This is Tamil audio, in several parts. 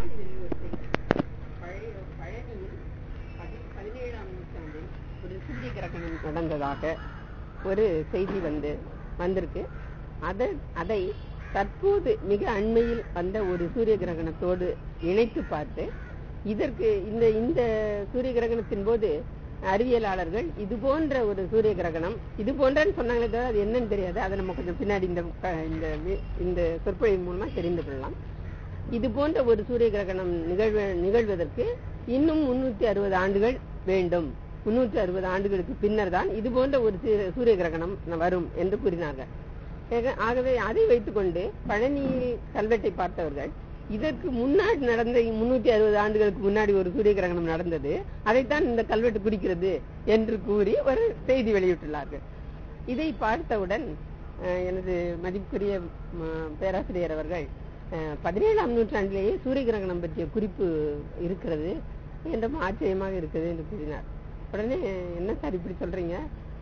இதில் ஒரு செய்தி. பழைய பழனியில் பதி- பதினேழாம் நூற்றாண்டில் ஒரு சூரிய கிரகணம் நடந்ததாக ஒரு செய்தி வந்து வந்திருக்கு அதை அதை தற்போது மிக அண்மையில் வந்த ஒரு சூரிய கிரகணத்தோடு இணைத்து பார்த்து இதற்கு இந்த இந்த சூரிய கிரகணத்தின் போது அறிவியலாளர்கள் இது போன்ற ஒரு சூரிய கிரகணம் இது போன்றன்னு சொன்னாங்களே தவிர அது என்னன்னு தெரியாது அதை நம்ம கொஞ்சம் பின்னாடி இந்த க- இந்த வி- இந்த சொற்பொழிவு மூலமா தெரிந்து கொள்ளலாம் இது போன்ற ஒரு சூரிய கிரகணம் நிகழ்வ நிகழ்வதற்கு இன்னும் முன்னூத்தி அறுபது ஆண்டுகள் வேண்டும் முன்னூற்றி அறுபது ஆண்டுகளுக்கு பின்னர் தான் இது போன்ற ஒரு சூரிய- சூரிய கிரகணம் வரும் என்று கூறினார்கள் ஆக- ஆகவே அதை வைத்துக்கொண்டு பழனியில் கல்வெட்டை பார்த்தவர்கள் இதற்கு முன்னாடி நடந்த முன்னூத்தி அறுபது ஆண்டுகளுக்கு முன்னாடி ஒரு சூரிய கிரகணம் நடந்தது அதைத்தான் இந்த கல்வெட்டு குறிக்கிறது என்று கூறி ஒரு செய்தி வெளியிட்டுள்ளார்கள் இதை பார்த்தவுடன் அஹ், எனது மதிப்புக்குரிய ம, பேராசிரியர் அவர்கள் அஹ், பதினேழாம் நூற்றாண்டிலேயே சூரிய கிரகணம் பற்றிய குறிப்பு இருக்கிறது என்றும் ஆச்சரியமாக இருக்குது என்று கூறினார் உடனே என்ன சார் இப்படி சொல்றீங்க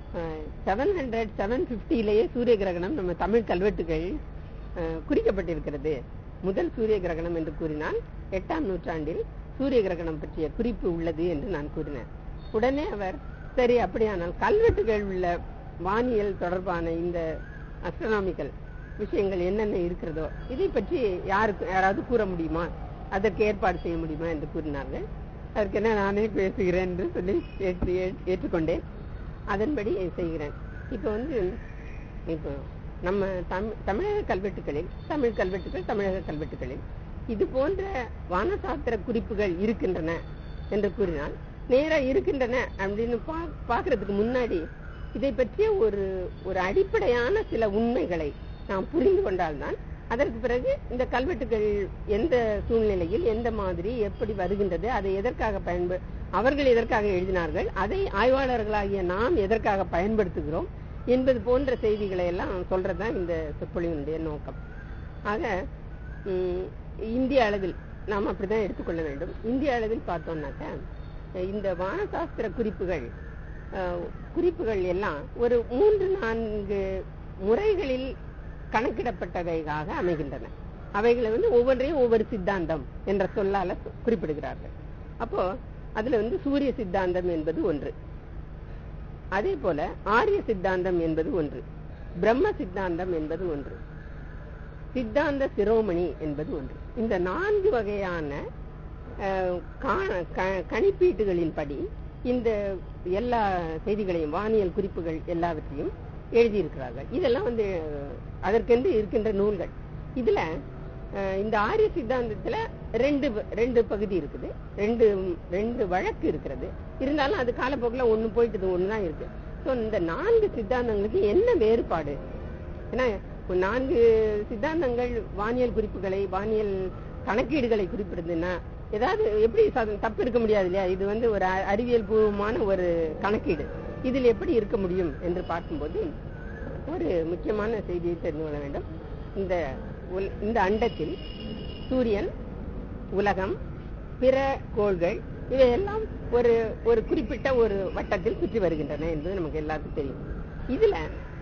செவன் ஹண்ட்ரட் செவன் பிப்டிலேயே சூரிய கிரகணம் நம்ம தமிழ் கல்வெட்டுகள் அஹ், குறிக்கப்பட்டிருக்கிறது முதல் சூரிய கிரகணம் என்று கூறினால் எட்டாம் நூற்றாண்டில் சூரிய கிரகணம் பற்றிய குறிப்பு உள்ளது என்று நான் கூறினேன் உடனே அவர் சரி அப்படியானால் கல்வெட்டுகள் உள்ள வானியல் தொடர்பான இந்த அஸ்ட்ரானாமிக்கல் விஷயங்கள் என்னென்ன இருக்கிறதோ இதை பற்றி யாருக்கு யாராவது கூற முடியுமா அதற்கு ஏற்பாடு செய்ய முடியுமா என்று கூறினார்கள் அதற்கு என்ன நானே பேசுகிறேன் என்று சொல்லி ஏற்று ஏ- ஏற்றுக்கொண்டேன் அதன்படி செய்கிறேன் இப்போ வந்து இப்போ நம்ம தமிழ் தமிழக கல்வெட்டுகளில் தமிழ் கல்வெட்டுகள் தமிழக கல்வெட்டுகளில் இது போன்ற வானசாஸ்திர குறிப்புகள் இருக்கின்றன என்று கூறினால் நேரா இருக்கின்றன அப்படின்னு பா- பார்க்கிறதுக்கு முன்னாடி இதை பற்றிய ஒரு ஒரு அடிப்படையான சில உண்மைகளை நாம் புரிந்து கொண்டால்தான் அதற்கு பிறகு இந்த கல்வெட்டுகள் எந்த சூழ்நிலையில் எந்த மாதிரி எப்படி வருகின்றது அதை எதற்காக பயன்ப அவர்கள் எதற்காக எழுதினார்கள் அதை ஆய்வாளர்களாகிய நாம் எதற்காக பயன்படுத்துகிறோம் என்பது போன்ற செய்திகளை எல்லாம் சொல்றதுதான் இந்த சொற்பொழிவினுடைய நோக்கம் ஆக ம், இந்திய அளவில் நாம் அப்படிதான் எடுத்துக்கொள்ள வேண்டும் இந்திய அளவில் பார்த்தோம்னாக்க இந்த வானசாஸ்திர குறிப்புகள் அஹ், குறிப்புகள் எல்லாம் ஒரு மூன்று நான்கு முறைகளில் கணக்கிடப்பட்டவையாக அமைகின்றன அவைகளை வந்து ஒவ்வொன்றையும் ஒவ்வொரு சித்தாந்தம் என்ற சொல்லால சொ- குறிப்பிடுகிறார்கள் அப்போ அதுல வந்து சூரிய சித்தாந்தம் என்பது ஒன்று அதே போல ஆரிய சித்தாந்தம் என்பது ஒன்று பிரம்ம சித்தாந்தம் என்பது ஒன்று சித்தாந்த சிரோமணி என்பது ஒன்று இந்த நான்கு வகையான அஹ், கா- க- கணிப்பீட்டுகளின்படி இந்த எல்லா செய்திகளையும் வானியல் குறிப்புகள் எல்லாவற்றையும் எழுதியிருக்கிறார்கள் இதெல்லாம் வந்து அஹ், அதற்கென்று இருக்கின்ற நூல்கள் இதுல அஹ், இந்த ஆரிய சித்தாந்தத்துல ரெண்டு ப- ரெண்டு பகுதி இருக்குது ரெண்டு ரெண்டு வழக்கு இருக்கிறது இருந்தாலும் அது காலப்போக்கில் ஒண்ணு போயிட்டது ஒண்ணுதான் இருக்கு ஸோ இந்த நான்கு சித்தாந்தங்களுக்கு என்ன வேறுபாடு ஏன்னா ஒரு நான்கு சித்தாந்தங்கள் வானியல் குறிப்புகளை வானியல் கணக்கீடுகளை குறிப்பிடுதுன்னா ஏதாவது எப்படி ச- தப்பு இருக்க முடியாது இல்லையா இது வந்து ஒரு அ- அறிவியல் பூர்வமான ஒரு கணக்கீடு இதில் எப்படி இருக்க முடியும் என்று பார்க்கும்போது ஒரு முக்கியமான செய்தியை தெரிந்து கொள்ள வேண்டும் இந்த உல- இந்த அண்டத்தில் சூரியன் உலகம் பிற கோள்கள் இவையெல்லாம் ஒரு ஒரு குறிப்பிட்ட ஒரு வட்டத்தில் சுற்றி வருகின்றன என்பது நமக்கு எல்லாத்துக்கும் தெரியும் இதுல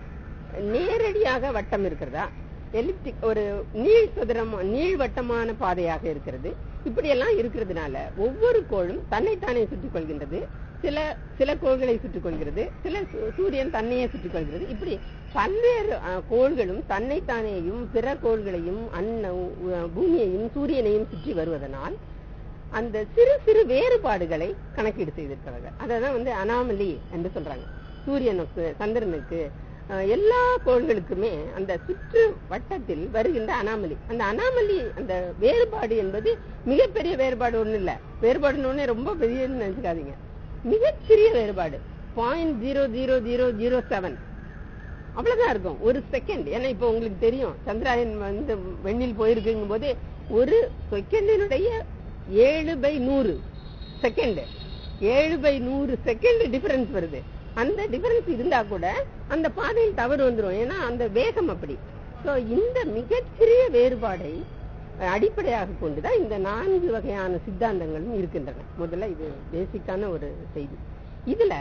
நேரடியாக வட்டம் இருக்கிறதா எலிப்டிக் ஒரு நீள் சதுரம் நீள்வட்டமான பாதையாக இருக்கிறது இப்படியெல்லாம் இருக்கிறதுனால ஒவ்வொரு கோளும் தன்னைத்தானே சுற்றிக் கொள்கின்றது சில சில கோள்களை சுற்றிக் கொள்கிறது சில சூ- சூரியன் தன்னையே சுற்றிக் கொள்கிறது இப்படி பல்வேறு அஹ், கோள்களும் தன்னைத்தானேயும் பிற கோள்களையும் அன்ன உ- பூமியையும் சூரியனையும் சுற்றி வருவதனால் அந்த சிறு சிறு வேறுபாடுகளை கணக்கீடு செய்திருக்கிறார்கள் அததான் வந்து அனாமலி என்று சொல்றாங்க சூரியனுக்கு சந்திரனுக்கு அஹ், எல்லா கோள்களுக்குமே அந்த சுற்று வட்டத்தில் வருகின்ற அனாமலி அந்த அனாமலி அந்த வேறுபாடு என்பது மிகப்பெரிய வேறுபாடு ஒண்ணு இல்ல வேறுபாடுன்னு ஒண்ணு ரொம்ப பெரியன்னு நினைச்சுக்காதீங்க மிகச்சிறிய வேறுபாடு point zero zero zero zero seven அவ்வளவுதான் இருக்கும் ஒரு செகண்ட் ஏன்னா இப்ப உங்களுக்கு தெரியும் சந்திராயன் வந்து வெண்ணில் போயிருக்குங்கும் போது ஒரு செகண்டினுடைய ஏழு பை நூறு செகண்ட் ஏழு பை நூறு செகண்ட் டிஃபரன்ஸ் வருது அந்த டிஃபரன்ஸ் இருந்தா கூட அந்த பாதையில் தவறு வந்துரும் ஏன்னா அந்த வேகம் அப்படி சோ இந்த மிகச்சிறிய வேறுபாடை அஹ், அடிப்படையாக கொண்டுதான் இந்த நான்கு வகையான சித்தாந்தங்களும் இருக்கின்றன முதல்ல இது பேசிக்கான ஒரு செய்தி இதுல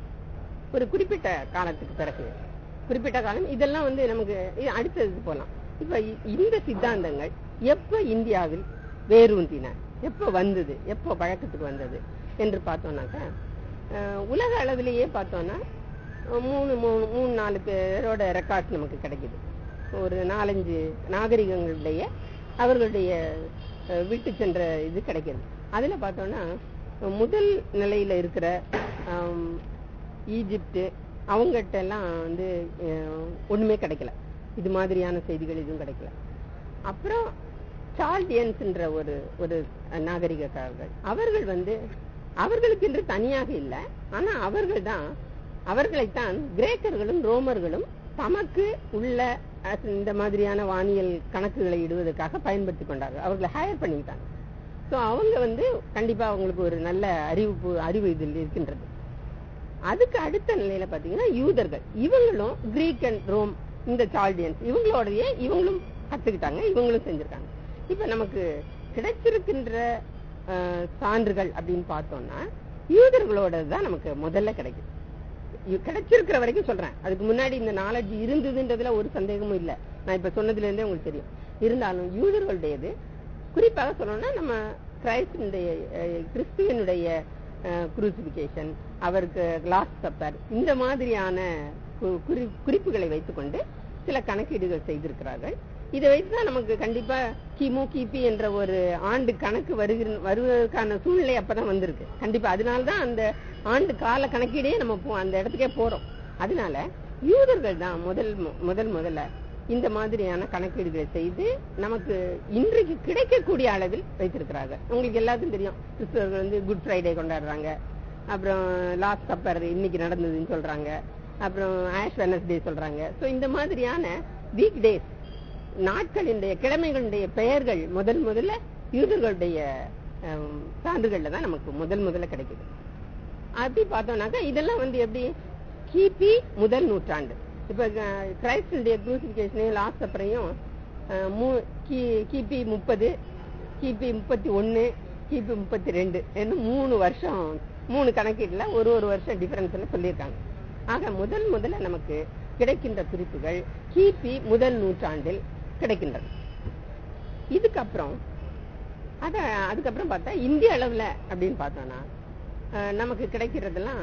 ஒரு குறிப்பிட்ட காலத்துக்கு பிறகு குறிப்பிட்ட காலம் இதெல்லாம் வந்து நமக்கு இது அடுத்தது போலாம் இப்ப இ- இந்த சித்தாந்தங்கள் எப்ப இந்தியாவில் வேரூன்றின எப்போ வந்தது எப்போ பழக்கத்துக்கு வந்தது என்று பார்த்தோம்னாக்கா அஹ், உலக அளவிலேயே பார்த்தோம்னா அஹ், மூணு மூணு மூணு நாலு பேரோட ரெக்கார்ட்ஸ் நமக்கு கிடைக்குது ஒரு நாலஞ்சு நாகரிகங்களுடைய அவர்களுடைய அஹ், விட்டு சென்ற இது கிடைக்குது அதுல பார்த்தோம்னா அஹ், முதல் நிலையில இருக்கிற ஆம், ஈஜிப்ட் அவங்ககிட்ட எல்லாம் வந்து அஹ், ஒண்ணுமே கிடைக்கல இது மாதிரியான செய்திகள் எதுவும் கிடைக்கல அப்புறம் சால்டியன்ஸ்ன்ற ஒரு ஒரு நாகரிகக்காரர்கள் அவர்கள் வந்து அவர்களுக்கு என்று தனியாக இல்லை ஆனா அவர்கள் தான் அவர்களைத்தான் கிரேக்கர்களும் ரோமர்களும் தமக்கு உள்ள அஹ், இந்த மாதிரியான வானியல் கணக்குகளை இடுவதற்காக பயன்படுத்தி கொண்டார்கள் அவர்களை ஹையர் பண்ணிக்கிட்டாங்க ஸோ அவங்க வந்து கண்டிப்பா அவங்களுக்கு ஒரு நல்ல அறிவு அறிவு இதில் இருக்கின்றது அதுக்கு அடுத்த நிலையில பாத்தீங்கன்னா யூதர்கள் இவங்களும் கிரீக் அண்ட் ரோம் இந்த சால்டியன்ஸ் இவங்களோடயே இவங்களும் கத்துக்கிட்டாங்க இவங்களும் செஞ்சிருக்காங்க இப்ப நமக்கு கிடைச்சிருக்கின்ற அஹ், சான்றுகள் அப்படின்னு பார்த்தோம்னா யூதர்களோட தான் நமக்கு முதல்ல கிடைக்கும் இ- கிடைச்சிருக்கிற வரைக்கும் சொல்றேன் அதுக்கு முன்னாடி இந்த நாலேஜ் இருந்ததுன்றதுல ஒரு சந்தேகமும் இல்ல நான் இப்ப சொன்னதுல இருந்தே உங்களுக்கு தெரியும் இருந்தாலும் யூதர்களுடையது குறிப்பாக சொல்லணும்னா நம்ம கிரைஸ்டனுடைய அஹ், கிறிஸ்துவனுடைய குரூசிபிகேஷன் அவருக்கு லாஸ்ட் சப்பர் இந்த மாதிரியான கு- குறி- குறிப்புகளை வைத்துக்கொண்டு சில கணக்கீடுகள் செய்திருக்கிறார்கள் இதை வைத்துதான் நமக்கு கண்டிப்பா கிமு கிபி என்ற ஒரு ஆண்டு கணக்கு வருகிற வருவதற்கான சூழ்நிலை அப்பதான் வந்திருக்கு கண்டிப்பா அதனாலதான் அந்த ஆண்டு கால கணக்கீடே நம்ம போ- அந்த இடத்துக்கே போறோம் அதனால யூதர்கள் தான் முதல் மு- முதல் முதல்ல இந்த மாதிரியான கணக்கீடுகளை செய்து நமக்கு இன்றைக்கு கிடைக்கக்கூடிய அளவில் வைத்திருக்கிறார்கள் உங்களுக்கு எல்லாத்துக்கும் தெரியும் கிறிஸ்தவர்கள் வந்து குட் ஃப்ரைடே கொண்டாடுறாங்க அப்புறம் லாஸ்ட் சப்பர் இன்னைக்கு நடந்ததுன்னு சொல்றாங்க அப்புறம் ஆஷ் வெனஸ்டே சொல்றாங்க சோ இந்த மாதிரியான வீக் டேஸ் நாட்களினுடைய கிழமைகளுடைய பெயர்கள் முதல் முதல்ல யூதர்களுடைய அஹ், சான்றுகள்ல தான் நமக்கு முதல் முதல்ல கிடைக்குது அப்படி பார்த்தோம்னாக்கா இதெல்லாம் வந்து எப்படி கிபி முதல் நூற்றாண்டு இப்ப அஹ், கிரைஸ்டனுடைய குரூசிபிகேஷனையும் லாஸ்ட் அப்புறையும் கிபி முப்பது கிபி முப்பத்தி ஒன்னு கிபி முப்பத்தி ரெண்டு மூணு வருஷம் மூணு கணக்கீட்டுல ஒரு ஒரு வருஷம் டிஃபரன்ஸ்ல சொல்லியிருக்காங்க ஆக முதல் முதல்ல நமக்கு கிடைக்கின்ற குறிப்புகள் கிபி முதல் நூற்றாண்டில் கிடைக்கின்றது இதுக்கப்புறம் அத அதுக்கப்புறம் பார்த்தா இந்திய அளவுல அப்படின்னு பார்த்தோம்னா அஹ், நமக்கு கிடைக்கிறதெல்லாம்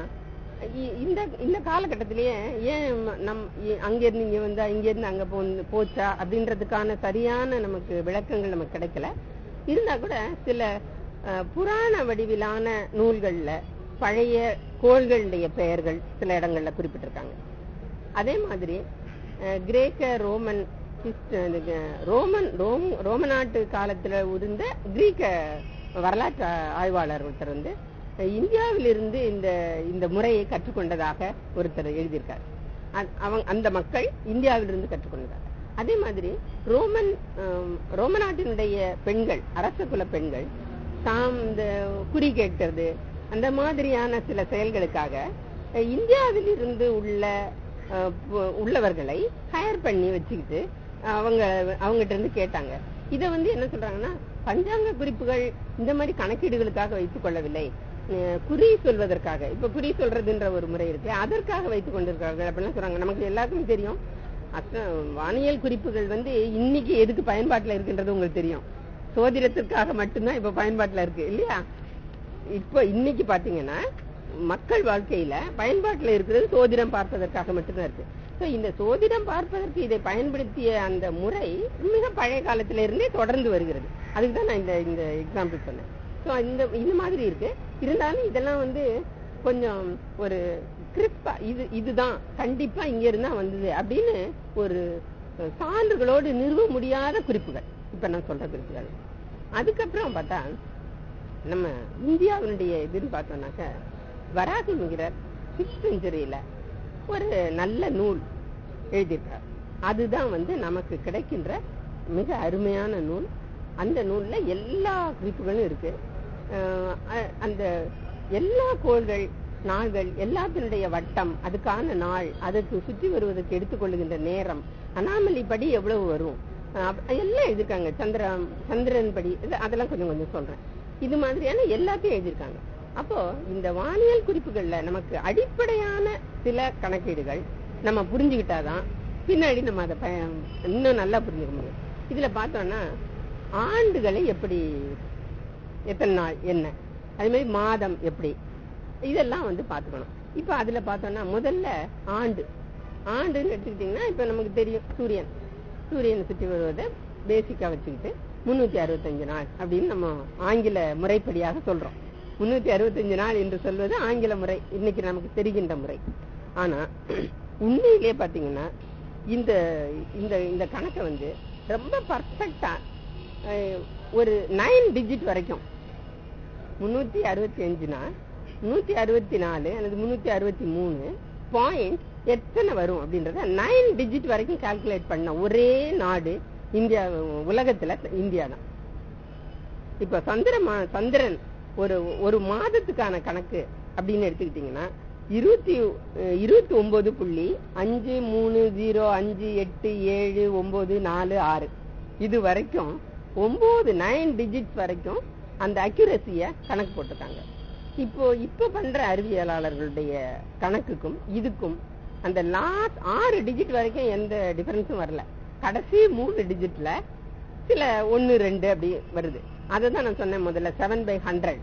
இ- இந்த இந்த காலகட்டத்திலேயே ஏன் ம- நம் இ- அங்கிருந்து இங்க வந்தா இங்க இருந்து அங்க போ- போச்சா அப்படின்றதுக்கான சரியான நமக்கு விளக்கங்கள் நமக்கு கிடைக்கல இருந்தா கூட சில அஹ், புராண வடிவிலான நூல்கள்ல பழைய கோள்களுடைய பெயர்கள் சில இடங்கள்ல குறிப்பிட்டிருக்காங்க அதே மாதிரி அஹ், கிரேக்க ரோமன் ஹிஸ்ட்- இது, ரோமன் ரோம் ரோம நாட்டு காலத்துல இருந்த கிரீக்க வரலாற்று ஆய்வாளர் ஒருத்தர் வந்து அஹ், இந்தியாவிலிருந்து இந்த இந்த முறையை கற்றுக்கொண்டதாக ஒருத்தர் எழுதியிருக்கார் அ- அவங்க அந்த மக்கள் இந்தியாவிலிருந்து கற்றுக்கொண்டதாக அதே மாதிரி ரோமன் அஹ், ரோம நாட்டினுடைய பெண்கள் அரச குல பெண்கள் தாம் இந்த குறி கேட்கிறது அந்த மாதிரியான சில செயல்களுக்காக அஹ், இந்தியாவில் இருந்து உள்ள அஹ், பு- உள்ளவர்களை ஹயர் பண்ணி வச்சுக்கிட்டு அவங்க அவங்ககிட்ட இருந்து கேட்டாங்க இத வந்து என்ன சொல்றாங்கன்னா பஞ்சாங்க குறிப்புகள் இந்த மாதிரி கணக்கீடுகளுக்காக வைத்துக் கொள்ளவில்லை அஹ், குறி சொல்வதற்காக இப்ப குறி சொல்றதுன்ற ஒரு முறை இருக்கு அதற்காக வைத்துக் கொண்டிருக்கார்கள் அப்படிலாம் சொல்றாங்க நமக்கு எல்லாருக்குமே தெரியும் அஸ்ட்ர- வானியல் குறிப்புகள் வந்து இன்னைக்கு எதுக்கு பயன்பாட்டுல இருக்குன்றது உங்களுக்கு தெரியும் சோதிடத்திற்காக மட்டும்தான் இப்ப பயன்பாட்டுல இருக்கு இல்லையா இப்ப இன்னைக்கு பாத்தீங்கன்னா மக்கள் வாழ்க்கையில பயன்பாட்டுல இருக்கிறது சோதிடம் பார்ப்பதற்காக மட்டும்தான் இருக்கு So, இந்த சோதிடம் பார்ப்பதற்கு இதை பயன்படுத்திய அந்த முறை மிக பழைய காலத்துல இருந்தே தொடர்ந்து வருகிறது அதுக்கு தான் நான் இந்த இந்த எக்ஸாம்பிள் சொன்னேன் ஸோ இந்த இந்த மாதிரி இருக்கு இருந்தாலும் இதெல்லாம் வந்து கொஞ்சம் ஒரு கிறிஸ்பா இது இதுதான் கண்டிப்பா இங்க இருந்தா வந்தது அப்படின்னு ஒரு சான்றுகளோடு நிறுவ முடியாத குறிப்புகள் இப்ப நான் சொல்ற குறிப்புகள் அதுக்கப்புறம் பார்த்தா நம்ம இந்தியாவினுடைய இதுன்னு பார்த்தோம்னாக்க வராகி மிகிரர் சிக்ஸ் செஞ்சுரியில ஒரு நல்ல நூல் எழுதியிருக்கார் அதுதான் வந்து நமக்கு கிடைக்கின்ற மிக அருமையான நூல் அந்த நூல்ல எல்லா குறிப்புகளும் இருக்கு அஹ் அ- அந்த எல்லா கோள்கள் நாள்கள் எல்லாத்தினுடைய வட்டம் அதுக்கான நாள் அதற்கு சுற்றி வருவதற்கு எடுத்துக்கொள்ளுகின்ற நேரம் அனாமலி படி எவ்வளவு வரும் அஹ் அப்ப- எல்லாம் எழுதியிருக்காங்க சந்திர சந்திரன் படி இது- அதெல்லாம் கொஞ்சம் கொஞ்சம் சொல்றேன் இது மாதிரியான எல்லாத்தையும் எழுதியிருக்காங்க அப்போ இந்த வானியல் குறிப்புகள்ல நமக்கு அடிப்படையான சில கணக்கீடுகள் நம்ம புரிஞ்சுக்கிட்டாதான் பின்னாடி நம்ம அதை பய- இன்னும் நல்லா புரிஞ்சுக்க முடியும் இதுல பார்த்தோம்னா ஆண்டுகளை எப்படி எத்தனை நாள் என்ன அதே மாதிரி மாதம் எப்படி இதெல்லாம் வந்து பார்த்துக்கணும் இப்போ அதுல பார்த்தோம்னா முதல்ல ஆண்டு ஆண்டுன்னு எடுத்துக்கிட்டிங்கன்னா இப்போ நமக்கு தெரியும் சூரியன் சூரியனை சுற்றி வருவதை பேசிக்கா வச்சுக்கிட்டு முன்னூத்தி அறுபத்தஞ்சு நாள் அப்படின்னு நம்ம ஆங்கில முறைப்படியாக சொல்றோம் முன்னூத்தி அறுபத்தஞ்சு நாள் என்று சொல்வது ஆங்கில முறை இன்னைக்கு நமக்கு தெரிகின்ற முறை ஆனா உண்மையிலேயே பாத்தீங்கன்னா இந்த இந்த இந்த கணக்கை வந்து ரொம்ப பர்ஃபெக்டா ஒரு நைன் டிஜிட் வரைக்கும் முன்னூத்தி அறுபத்தி அஞ்சுனா முன்னூத்தி அறுபத்தி நாலு அல்லது முன்னூத்தி அறுபத்தி மூணு பாயிண்ட் எத்தனை வரும் அப்படின்றத நைன் டிஜிட் வரைக்கும் கால்குலேட் பண்ண ஒரே நாடு இந்தியா உலகத்துல இந்தியா தான் இப்ப சந்திர மா- சந்திரன் ஒரு ஒரு மாதத்துக்கான கணக்கு அப்படின்னு எடுத்துக்கிட்டீங்கன்னா இருபத்தி அஹ், இருபத்தி ஒன்பது புள்ளி அஞ்சு மூணு ஜீரோ அஞ்சு எட்டு ஏழு ஒன்பது நாலு ஆறு இது வரைக்கும் ஒன்பது நைன் டிஜிட்ஸ் வரைக்கும் அந்த அக்யூரசிய கணக்கு போட்டிருக்காங்க இப்போ இப்ப பண்ற அறிவியலாளர்களுடைய கணக்குக்கும் இதுக்கும் அந்த லாஸ்ட் ஆறு டிஜிட் வரைக்கும் எந்த டிஃபரன்ஸும் வரல கடைசி மூணு டிஜிட்ல சில ஒன்னு ரெண்டு அப்படி வருது அதை தான் நான் சொன்னேன் முதல்ல seven by hundred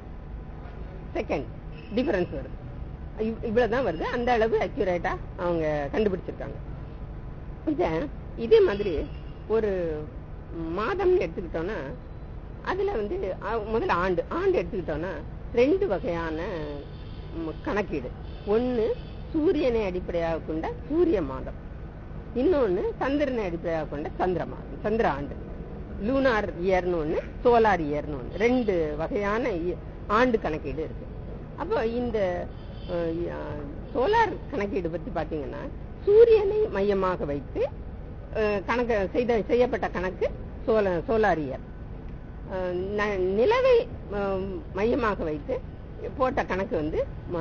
second difference வருது இவ்- இவ்வளவுதான் வருது அந்த அளவு அக்யூரேட்டா அவங்க கண்டுபிடிச்சிருக்காங்க இத இதே மாதிரி ஒரு மாதம்னு எடுத்துக்கிட்டோம்னா அதுல வந்து அஹ், முதல்ல ஆண்டு ஆண்டு எடுத்துக்கிட்டோம்னா ரெண்டு வகையான ம், கணக்கீடு ஒன்னு சூரியனை அடிப்படையாக கொண்ட சூரிய மாதம் இன்னொன்னு சந்திரனை அடிப்படையாக கொண்ட சந்திர மாதம் சந்திர ஆண்டு லூனார் இயர்னு ஒண்ணு சோலார் இயர்னு ஒண்ணு ரெண்டு வகையான இ- ஆண்டு கணக்கீடு இருக்கு அப்போ இந்த சோலார் கணக்கீடு பத்தி பாத்தீங்கன்னா சூரியனை மையமாக வைத்து அஹ், கணக்கு செய்த செய்யப்பட்ட கணக்கு சோல சோலார் இயர் அஹ், ந- நிலவை அஹ், மையமாக வைத்து போட்ட கணக்கு வந்து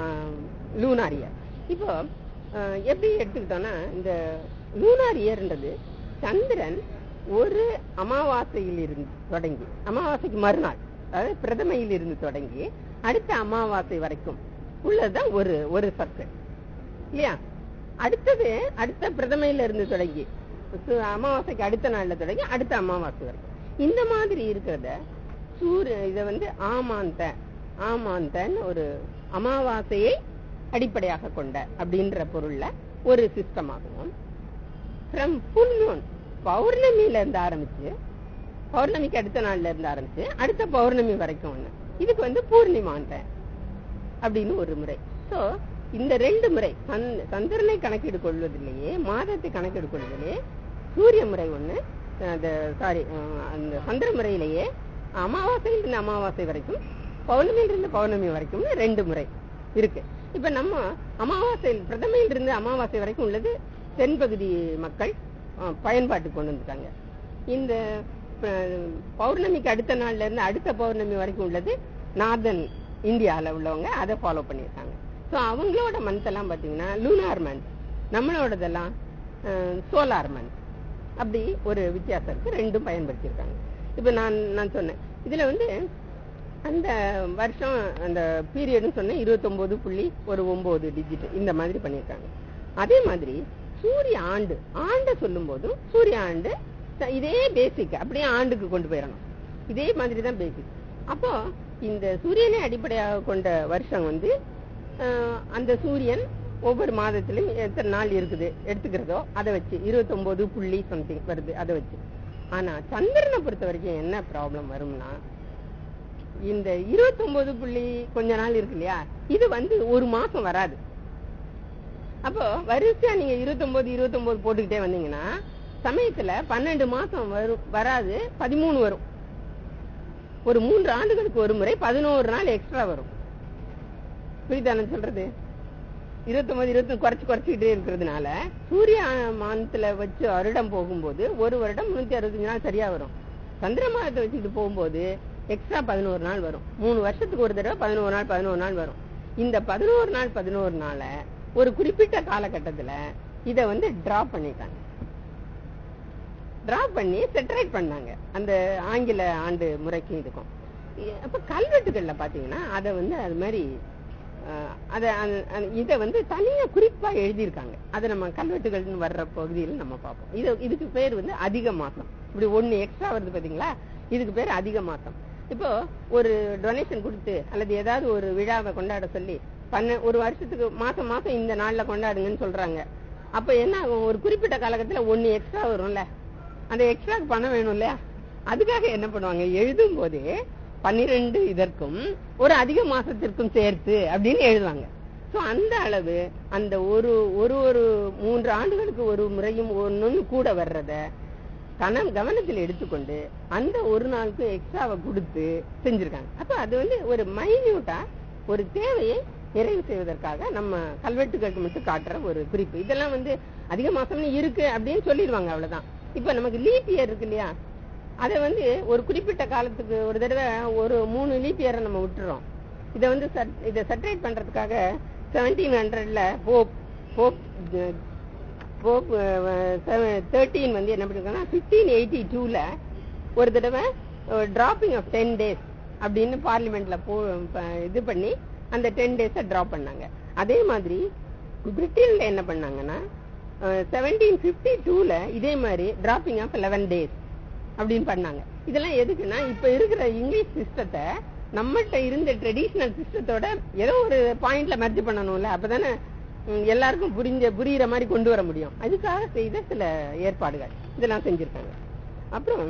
லூனார் இயர் இப்போ அஹ், எப்படி எடுத்துக்கிட்டோம்னா இந்த லூனார் இயர்ன்றது சந்திரன் ஒரு அமாவாசையில் இருந்து தொடங்கி அமாவாசைக்கு மறுநாள் அதாவது பிரதமையில் இருந்து தொடங்கி அடுத்த அமாவாசை வரைக்கும் உள்ளதுதான் ஒரு ஒரு சர்க்கிள் இல்லையா அடுத்தது அடுத்த பிரதமையில இருந்து தொடங்கி சு- அமாவாசைக்கு அடுத்த நாள்ல தொடங்கி அடுத்த அமாவாசை வரைக்கும் இந்த மாதிரி இருக்கிறத சூரிய இத வந்து ஆமாந்த ஆமாந்தன்னு ஒரு அமாவாசையை அடிப்படையாக கொண்ட அப்படின்ற பொருள்ல ஒரு சிஸ்டம் ஆகும் ஃப்ரம் ஃபுல் மூன் பௌர்ணமியில இருந்து ஆரம்பிச்சு பௌர்ணமிக்கு அடுத்த நாள்ல இருந்து ஆரம்பிச்சு அடுத்த பௌர்ணமி வரைக்கும் ஒண்ணு இதுக்கு வந்து பூர்ணிமான்ற அப்படின்னு ஒரு முறை சோ இந்த ரெண்டு முறை சந்த்- சந்திரனை கணக்கீடு கொள்வதிலேயே மாதத்தை கணக்கீடு கொள்வதிலேயே சூரிய முறை ஒண்ணு அந்த சாரி அந்த சந்திர முறையிலேயே அமாவாசையிலிருந்து அமாவாசை வரைக்கும் பௌர்ணமியிலிருந்து பௌர்ணமி வரைக்கும் ரெண்டு முறை இருக்கு இப்ப நம்ம அமாவாசையில் பிரதமையிலிருந்து அமாவாசை வரைக்கும் உள்ளது தென்பகுதி மக்கள் அஹ், பயன்பாட்டுக்கு கொண்டு வந்துட்டாங்க இந்த அஹ், பௌர்ணமிக்கு அடுத்த நாள்ல இருந்து அடுத்த பௌர்ணமி வரைக்கும் உள்ளது நார்தன் இந்தியால உள்ளவங்க அதை ஃபாலோ பண்ணியிருக்காங்க ஸோ அவங்களோட மந்த் எல்லாம் பாத்தீங்கன்னா லூனார் மந்த் நம்மளோடதெல்லாம் சோலார் மந்த் அப்படி ஒரு வித்தியாசம் இருக்கு ரெண்டும் பயன்படுத்தியிருக்காங்க இப்ப நான் நான் சொன்னேன் இதுல வந்து அந்த வருஷம் அந்த பீரியட்னு சொன்னேன் இருபத்தொன்பது புள்ளி ஒரு ஒன்பது டிஜிட் இந்த மாதிரி பண்ணியிருக்காங்க அதே மாதிரி சூரிய ஆண்டு ஆண்டை சொல்லும் போதும் சூரிய ஆண்டு ச- இதே பேசிக் அப்படியே ஆண்டுக்கு கொண்டு போயிடணும் இதே மாதிரி தான் பேசிக் அப்போ இந்த சூரியனை அடிப்படையாக கொண்ட வருஷம் வந்து அஹ், அந்த சூரியன் ஒவ்வொரு மாதத்திலும் எத்தனை நாள் இருக்குது எடுத்துக்கிறதோ அதை வச்சு 29 புள்ளி சம்திங் வருது அதை வச்சு ஆனா சந்திரனை பொறுத்த வரைக்கும் என்ன ப்ராப்ளம் வரும்னா இந்த 29 புள்ளி கொஞ்ச நாள் இருக்கு இல்லையா இது வந்து ஒரு மாசம் வராது அப்போ வரிசையா நீங்க 29 29 போட்டுக்கிட்டே வந்தீங்கன்னா சமயத்துல பன்னெண்டு மாசம் வரும் வராது பதிமூணு வரும் ஒரு மூன்று ஆண்டுகளுக்கு ஒரு முறை பதினோரு நாள் எக்ஸ்ட்ரா வரும் புரியுதா நான் சொல்றது இருபத்தொன்பது இருபத்தி குறைச்சு குறைச்சிக்கிட்டே இருக்கிறதுனால சூரிய மாதத்துல வச்சு வருடம் போகும்போது ஒரு வருடம் முன்னூத்தி அறுபத்தஞ்சு நாள் சரியா வரும் சந்திர மாதத்தை வச்சுக்கிட்டு போகும்போது எக்ஸ்ட்ரா பதினோரு நாள் வரும் மூணு வருஷத்துக்கு ஒரு தடவை பதினோரு நாள் பதினோரு நாள் வரும் இந்த பதினோரு நாள் பதினோரு நாள ஒரு குறிப்பிட்ட காலகட்டத்துல இத வந்து டிராப் பண்ணிட்டாங்க டிராப் பண்ணி செட்டரேட் பண்ணாங்க அந்த ஆங்கில ஆண்டு முறைக்கும் இதுக்கும் இ- அப்ப கல்வெட்டுகள்ல பாத்தீங்கன்னா அத வந்து அது மாதிரி அஹ், அத அந்த- அந்த- இத வந்து தனியா குறிப்பா எழுதியிருக்காங்க அத நம்ம கல்வெட்டுகள்னு வர்ற பகுதியில் நம்ம பார்ப்போம் இது இதுக்கு பேர் வந்து அதிக மாசம் இப்படி ஒண்ணு எக்ஸ்ட்ரா வருது பாத்தீங்களா இதுக்கு பேர் அதிக மாசம் இப்போ ஒரு டொனேஷன் கொடுத்து அல்லது ஏதாவது ஒரு விழாவை கொண்டாட சொல்லி பண்ண ஒரு வருஷத்துக்கு மாசம் மாசம் இந்த நாள்ல கொண்டாடுங்கன்னு சொல்றாங்க அப்ப என்ன ஆகும் ஒரு குறிப்பிட்ட காலகட்டத்துல ஒண்ணு எக்ஸ்ட்ரா வரும்ல அந்த எக்ஸ்ட்ரா பணம் வேணும் இல்லையா அதுக்காக என்ன பண்ணுவாங்க எழுதும் போதே பன்னிரெண்டு இதற்கும் ஒரு அதிக மாசத்திற்கும் சேர்த்து அப்படின்னு எழுதுவாங்க சோ அந்த அளவு அந்த ஒரு ஒரு ஒரு மூன்று ஆண்டுகளுக்கு ஒரு முறையும் ஒன்னு கூட வர்றத கணம் கவனத்தில் எடுத்துக்கொண்டு அந்த ஒரு நாளுக்கு எக்ஸ்ட்ராவை கொடுத்து செஞ்சிருக்காங்க அப்ப அது வந்து ஒரு மைன்யூட்டா ஒரு தேவையை நிறைவு செய்வதற்காக நம்ம கல்வெட்டுகளுக்கு மட்டும் காட்டுற ஒரு குறிப்பு இதெல்லாம் வந்து அதிக மாசம்னு இருக்கு அப்படின்னு சொல்லிடுவாங்க அவ்வளவுதான் இப்ப நமக்கு லீப் இயர் இருக்கு இல்லையா அதை வந்து ஒரு குறிப்பிட்ட காலத்துக்கு ஒரு தடவை ஒரு மூணு லீப் இயரை நம்ம விட்டுறோம் இதை வந்து சட்- இதை செட்டரேட் பண்றதுக்காக செவன்டீன் ஹண்ட்ரட்ல போப் போப் போப் தேர்ட்டீன் வந்து என்ன பண்ணிருக்காங்கன்னா பிப்டீன் எயிட்டி டூல ஒரு தடவை டிராப்பிங் ஆஃப் டென் டேஸ் அப்படின்னு பார்லிமெண்ட்ல போ ப- இது பண்ணி அந்த டென் டேஸை டிராப் பண்ணாங்க அதே மாதிரி பிரிட்டன்ல என்ன பண்ணாங்கன்னா செவன்டீன் பிப்டி டூல இதே மாதிரி டிராப்பிங் ஆஃப் லெவன் டேஸ் அப்படின்னு பண்ணாங்க இதெல்லாம் எதுக்குன்னா இப்ப இருக்கிற இங்கிலீஷ் சிஸ்டத்தை நம்மகிட்ட இருந்த ட்ரெடிஷனல் சிஸ்டத்தோட ஏதோ ஒரு பாயிண்ட்ல மெர்ஜ் பண்ணணும்ல அப்பதானே ம், எல்லாருக்கும் புரிஞ்ச புரியுற மாதிரி கொண்டு வர முடியும் அதுக்காக செய்த சில ஏற்பாடுகள் இதெல்லாம் செஞ்சிருக்காங்க அப்புறம்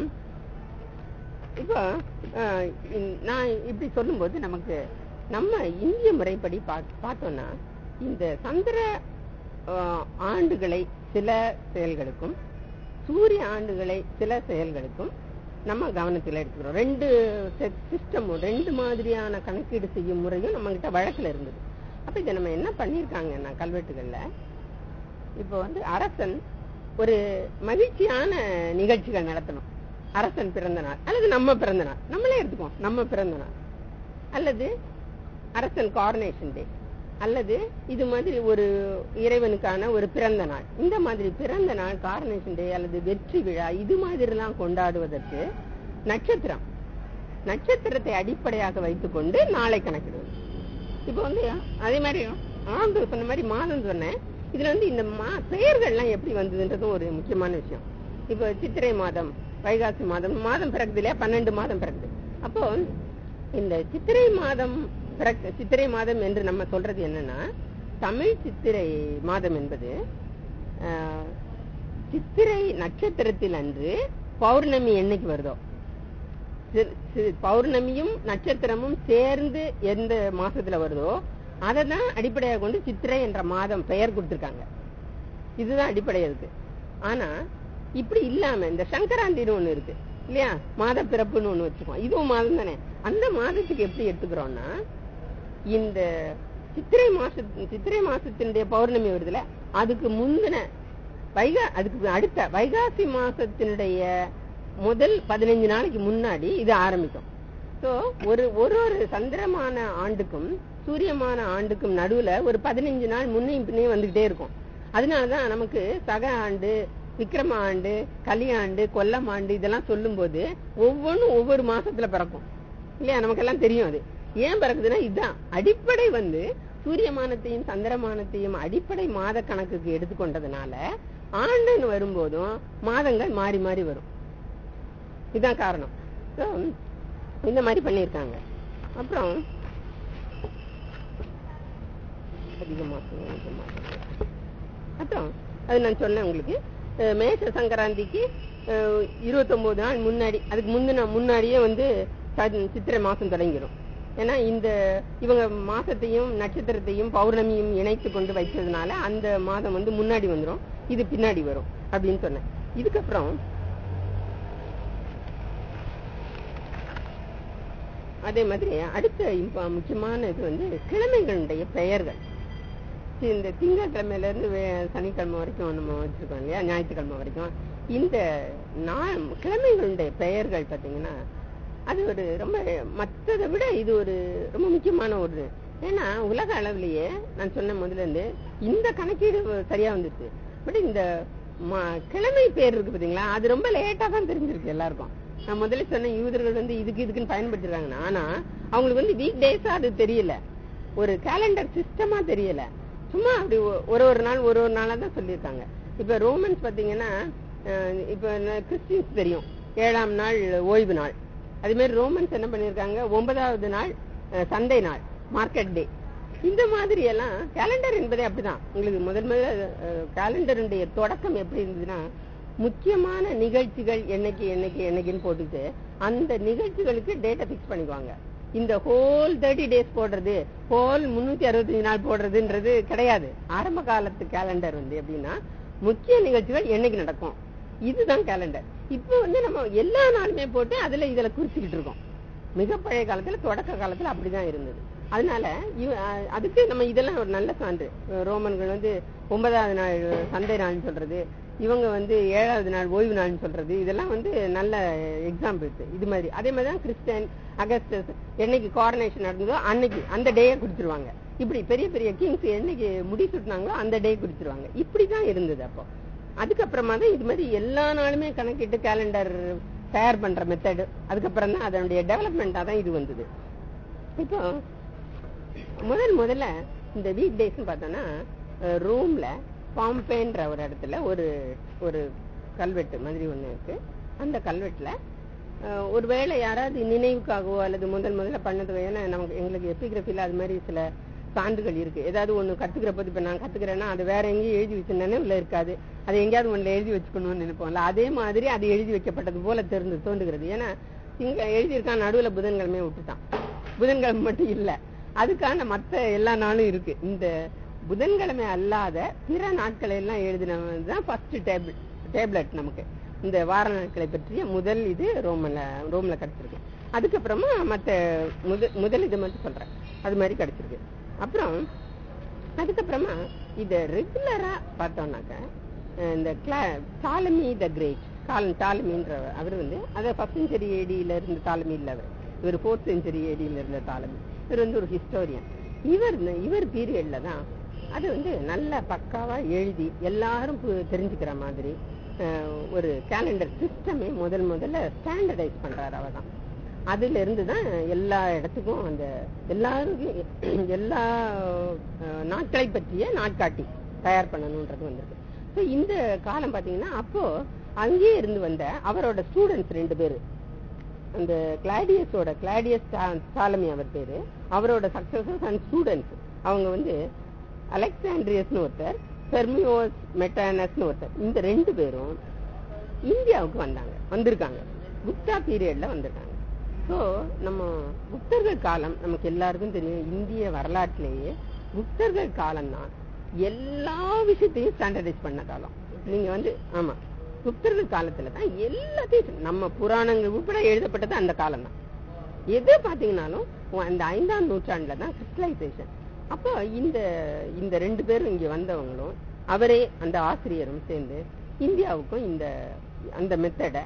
இப்போ அஹ், இந்- நான் இப்படி சொல்லும்போது நமக்கு நம்ம இந்திய முறைப்படி பாத்- பார்த்தோம்னா இந்த சந்திர அஹ், ஆண்டுகளை சில செயல்களுக்கும் சூரிய ஆண்டுகளை சில செயல்களுக்கும் நம்ம கவனத்தில் எடுத்துக்கிறோம் ரெண்டு சிஸ்டமும் ரெண்டு மாதிரியான கணக்கீடு செய்யும் முறையும் நம்ம கிட்ட வழக்குல இருந்தது அப்ப இதை நம்ம என்ன பண்ணிருக்காங்கன்னா கல்வெட்டுகள்ல இப்போ வந்து அரசன் ஒரு மகிழ்ச்சியான நிகழ்ச்சிகள் நடத்தணும் அரசன் பிறந்த நாள் அல்லது நம்ம பிறந்த நாள் நம்மளே எடுத்துக்கோம் நம்ம பிறந்த நாள் அல்லது அரசன் கார்னேஷன் டே அல்லது இது மாதிரி ஒரு இறைவனுக்கான ஒரு பிறந்த நாள் இந்த மாதிரி பிறந்த நாள் கார்னேஷன் டே அல்லது வெற்றி விழா இது மாதிரி எல்லாம் கொண்டாடுவதற்கு நட்சத்திரம் நட்சத்திரத்தை அடிப்படையாக வைத்துக்கொண்டு நாளை கணக்கிடுவது இப்போ வந்து அதே மாதிரி ஆண்டு சொன்ன மாதிரி மாதம் சொன்னேன் இதுல வந்து இந்த மா பெயர்கள்லாம் எப்படி வந்ததுன்றதும் ஒரு முக்கியமான விஷயம் இப்போ சித்திரை மாதம் வைகாசி மாதம் மாதம் பிறக்குது இல்லையா பன்னெண்டு மாதம் பிறக்குது அப்போ இந்த சித்திரை மாதம் பிறக்க சித்திரை மாதம் என்று நம்ம சொல்றது என்னன்னா தமிழ் சித்திரை மாதம் என்பது ஆஹ், சித்திரை நட்சத்திரத்தில் அன்று பௌர்ணமி என்னைக்கு வருதோ சி- சி- பௌர்ணமியும் நட்சத்திரமும் சேர்ந்து எந்த மாசத்துல வருதோ அதை தான் அடிப்படையாக கொண்டு சித்திரை என்ற மாதம் பெயர் கொடுத்திருக்காங்க இதுதான் அடிப்படை இருக்கு ஆனா இப்படி இல்லாம இந்த சங்கராந்தின்னு ஒண்ணு இருக்கு இல்லையா மாத பிறப்புன்னு ஒண்ணு வச்சுக்கோம் இதுவும் மாதம் தானே அந்த மாதத்துக்கு எப்படி எடுத்துக்கிறோம்னா இந்த சித்திரை மாச சித்திரை மாசத்தினுடைய பௌர்ணமி வருதுல அதுக்கு முந்தின வைகா அதுக்கு அடுத்த வைகாசி மாசத்தினுடைய முதல் பதினஞ்சு நாளைக்கு முன்னாடி இது ஆரம்பிக்கும் சோ ஒரு ஒரு ஒரு சந்திரமான ஆண்டுக்கும் சூரியமான ஆண்டுக்கும் நடுவுல ஒரு பதினஞ்சு நாள் முன்னையும் பின்னையும் வந்துகிட்டே இருக்கும் அதனாலதான் நமக்கு சக ஆண்டு விக்ரம ஆண்டு கலியாண்டு கொல்லம் ஆண்டு இதெல்லாம் சொல்லும்போது ஒவ்வொன்றும் ஒவ்வொரு மாசத்துல பிறக்கும் இல்லையா நமக்கெல்லாம் தெரியும் அது ஏன் பிறக்குதுன்னா இதுதான் அடிப்படை வந்து சூரியமானத்தையும் சந்திரமானத்தையும் அடிப்படை மாத கணக்குக்கு எடுத்துக்கொண்டதுனால ஆண்டுன்னு வரும்போதும் மாதங்கள் மாறி மாறி வரும் இதுதான் காரணம் So, இந்த மாதிரி பண்ணியிருக்காங்க அப்புறம் அதிக மாசம் கொஞ்ச மாசம். அப்புறம் அது நான் சொன்னேன் உங்களுக்கு அஹ், மேஷ சங்கராந்திக்கு அஹ், 29 நாள் முன்னாடி அதுக்கு முந்தின முன்னாடியே வந்து ச- சித்திரை மாசம் தொடங்கிடும் ஏன்னா இந்த இவங்க மாசத்தையும் நட்சத்திரத்தையும் பௌர்ணமியும் இணைத்து கொண்டு வைக்கிறதுனால அந்த மாதம் வந்து முன்னாடி வந்துடும் இது பின்னாடி வரும் அப்படின்னு சொன்னேன் இதுக்கப்புறம் அதே மாதிரி அடுத்த இம்ப- முக்கியமான இது வந்து கிழமைகளுடைய பெயர்கள் இந்த திங்கட்கிழமையில இருந்து வே- சனிக்கிழமை வரைக்கும் நம்ம வச்சிருக்கோம் இல்லையா ஞாயிற்றுக்கிழமை வரைக்கும் இந்த நா- கிழமைகளுடைய பெயர்கள் பாத்தீங்கன்னா அது ஒரு ரொம்ப மற்றதை விட இது ஒரு ரொம்ப முக்கியமான ஒரு ஏன்னா உலக அளவிலேயே நான் சொன்ன முதல்ல இருந்து இந்த கணக்கீடு சரியா வந்துச்சு பட் இந்த ம- கிழமை பேர் இருக்கு பாத்தீங்களா அது ரொம்ப லேட்டா தான் தெரிஞ்சிருக்கு எல்லாருக்கும் நான் முதல்ல சொன்ன யூதர்கள் வந்து இதுக்கு இதுக்குன்னு பயன்படுத்திருக்காங்க ஆனா அவங்களுக்கு வந்து வீக் டேஸா அது தெரியல ஒரு கேலண்டர் சிஸ்டமா தெரியல சும்மா அப்படி ஒ- ஒரு ஒரு நாள் ஒரு ஒரு நாளா தான் சொல்லியிருக்காங்க இப்ப ரோமன்ஸ் பாத்தீங்கன்னா அஹ், இப்ப கிறிஸ்டின்ஸ் தெரியும் ஏழாம் நாள் ஓய்வு நாள் அதே மாதிரி ரோமன்ஸ் என்ன பண்ணிருக்காங்க ஒன்பதாவது நாள் அஹ், சந்தை நாள் மார்க்கெட் டே இந்த மாதிரி எல்லாம் கேலண்டர் என்பதே அப்படிதான் உங்களுக்கு முதல் முதல்ல கேலண்டருடைய தொடக்கம் எப்படி இருந்ததுன்னா முக்கியமான நிகழ்ச்சிகள் என்னைக்கு என்னைக்கு என்னைக்குன்னு போட்டுட்டு அந்த நிகழ்ச்சிகளுக்கு டேட்டை பிக்ஸ் பண்ணிக்குவாங்க இந்த ஹோல் தேர்ட்டி டேஸ் போடுறது ஹோல் முன்னூத்தி அறுபத்தஞ்சு நாள் போடுறதுன்றது கிடையாது ஆரம்ப காலத்து கேலண்டர் வந்து எப்படின்னா முக்கிய நிகழ்ச்சிகள் என்னைக்கு நடக்கும் இதுதான் கேலண்டர் இப்போ வந்து நம்ம எல்லா நாளுமே போட்டு அதுல இதுல குறிச்சுக்கிட்டு இருக்கோம் மிக பழைய காலத்துல தொடக்க காலத்துல அப்படிதான் இருந்தது அதனால இவ- அஹ் அதுக்கு நம்ம இதெல்லாம் ஒரு நல்ல சான்று ரோமன்கள் வந்து ஒன்பதாவது நாள் சந்தை நாள்னு சொல்றது இவங்க வந்து ஏழாவது நாள் ஓய்வு நாள்னு சொல்றது இதெல்லாம் வந்து நல்ல எக்ஸாம்பிள்ஸ் இது மாதிரி அதே மாதிரி தான் கிறிஸ்டியன் அகஸ்டஸ் என்னைக்கு காரனேஷன் நடந்ததோ அன்னைக்கு அந்த டேயை குறிச்சிருவாங்க இப்படி பெரிய பெரிய கிங்ஸ் என்னைக்கு முடி சுட்டினாங்களோ அந்த டே குறிச்சிருவாங்க இப்படிதான் இருந்தது அப்போ அதுக்கப்புறமா தான் இது மாதிரி எல்லா நாளுமே கணக்கிட்டு கேலண்டர் தயார் பண்ற மெத்தடு அதுக்கப்புறம் தான் அதனுடைய டெவலப்மெண்டா தான் இது வந்தது இப்போ முதல் முதல்ல இந்த வீக் டேஸ் பார்த்தோம்னா அஹ், ரோம்ல பாம்பேன்ற ஒரு இடத்துல ஒரு ஒரு கல்வெட்டு மாதிரி ஒண்ணு இருக்கு அந்த கல்வெட்டுல அஹ், ஒருவேளை யாராவது நினைவுக்காகவோ அல்லது முதல் முதல்ல பண்ணது ஏன்னா நமக்கு எங்களுக்கு எபிகிராஃபில அது மாதிரி சில சான்றுகள் இருக்கு ஏதாவது ஒண்ணு கத்துக்கிற போது இப்ப நான் கத்துக்கிறேன்னா அது வேற எங்கேயும் எழுதி வச்ச நினைவுல இருக்காது அது எங்கேயாவது ஒண்ணுல எழுதி வச்சுக்கணும்னு நினைப்போம்ல அதே மாதிரி அது எழுதி வைக்கப்பட்டது போல தெரிந்து தோன்றுகிறது ஏன்னா இங்க எழுதியிருக்கான் நடுவுல புதன்கிழமையை விட்டுட்டான் புதன்கிழமை மட்டும் இல்ல அதுக்கான மத்த எல்லா நாளும் இருக்கு இந்த புதன்கிழமை அல்லாத பிற நாட்களை எல்லாம் எழுதினதான் ஃபர்ஸ்ட் டேபிள் டேப்லெட் நமக்கு இந்த வார நாட்களை பற்றிய முதல் இது ரோம்ல ரோம்ல கிடைச்சிருக்கு அதுக்கப்புறமா மத்த முதல் முதல் இது மட்டும் சொல்றேன் அது மாதிரி கிடைச்சிருக்கு அப்புறம் அதுக்கப்புறமா இத ரெகுலரா பார்த்தோம்னாக்க அஹ் இந்த டாலமி த கிரேட் காலன் டாலமின்ற அவர் வந்து அதை ஃபர்ஸ்ட் செஞ்சுரி ஏடியில இருந்த டாலமி இல்ல அவர் இவர் ஃபோர்த் செஞ்சுரி ஏடியில இருந்த டாலமி இவர் வந்து ஒரு ஹிஸ்டோரியன் இவர் இவர் பீரியட்ல தான் அது வந்து நல்ல பக்காவா எழுதி எல்லாரும் பு- தெரிஞ்சுக்கிற மாதிரி அஹ், ஒரு கேலண்டர் சிஸ்டமே முதல் முதல்ல ஸ்டாண்டர்டைஸ் பண்றாரு அவர் தான் அதுல இருந்து தான் எல்லா இடத்துக்கும் அந்த எல்லாருக்கும் எல்லா அஹ், நாட்களை பற்றிய நாட்காட்டி தயார் பண்ணணும்ன்றது வந்திருக்கு So, இந்த காலம் பாத்தீங்கன்னா அப்போ அங்கேயே இருந்து வந்த அவரோட ஸ்டூடெண்ட்ஸ் ரெண்டு பேரு அந்த கிளாடியஸோட கிளாடியஸ் சாலமி அவர் பேரு அவரோட சக்சஸர்ஸ் அண்ட் ஸ்டூடெண்ட்ஸ் அவங்க வந்து அலெக்சாண்ட்ரியஸ்னு ஒருத்தர் பெர்மியோஸ் மெட்டானஸ்னு ஒருத்தர் இந்த ரெண்டு பேரும் இந்தியாவுக்கு வந்தாங்க வந்திருக்காங்க குப்தா பீரியட்ல வந்திருக்காங்க சோ நம்ம குப்தர்கள் காலம் நமக்கு எல்லாருக்கும் தெரியும் இந்திய வரலாற்றிலேயே குப்தர்கள் காலம் தான் எல்லா விஷயத்தையும் ஸ்டாண்டர்டைஸ் பண்ண காலம் நீங்க வந்து ஆமா குப்தர்கள் காலத்துல தான் எல்லாத்தையும் நம்ம புராணங்கள் உட்பட எழுதப்பட்டது அந்த காலம் தான் எது பாத்தீங்கன்னாலும் அந்த ஐந்தாம் நூற்றாண்டுல தான் கிறிஸ்டலைசேஷன் அப்போ இந்த இந்த ரெண்டு பேரும் இங்க வந்தவங்களும் அவரே அந்த ஆசிரியரும் சேர்ந்து இந்தியாவுக்கும் இந்த அந்த மெத்தடை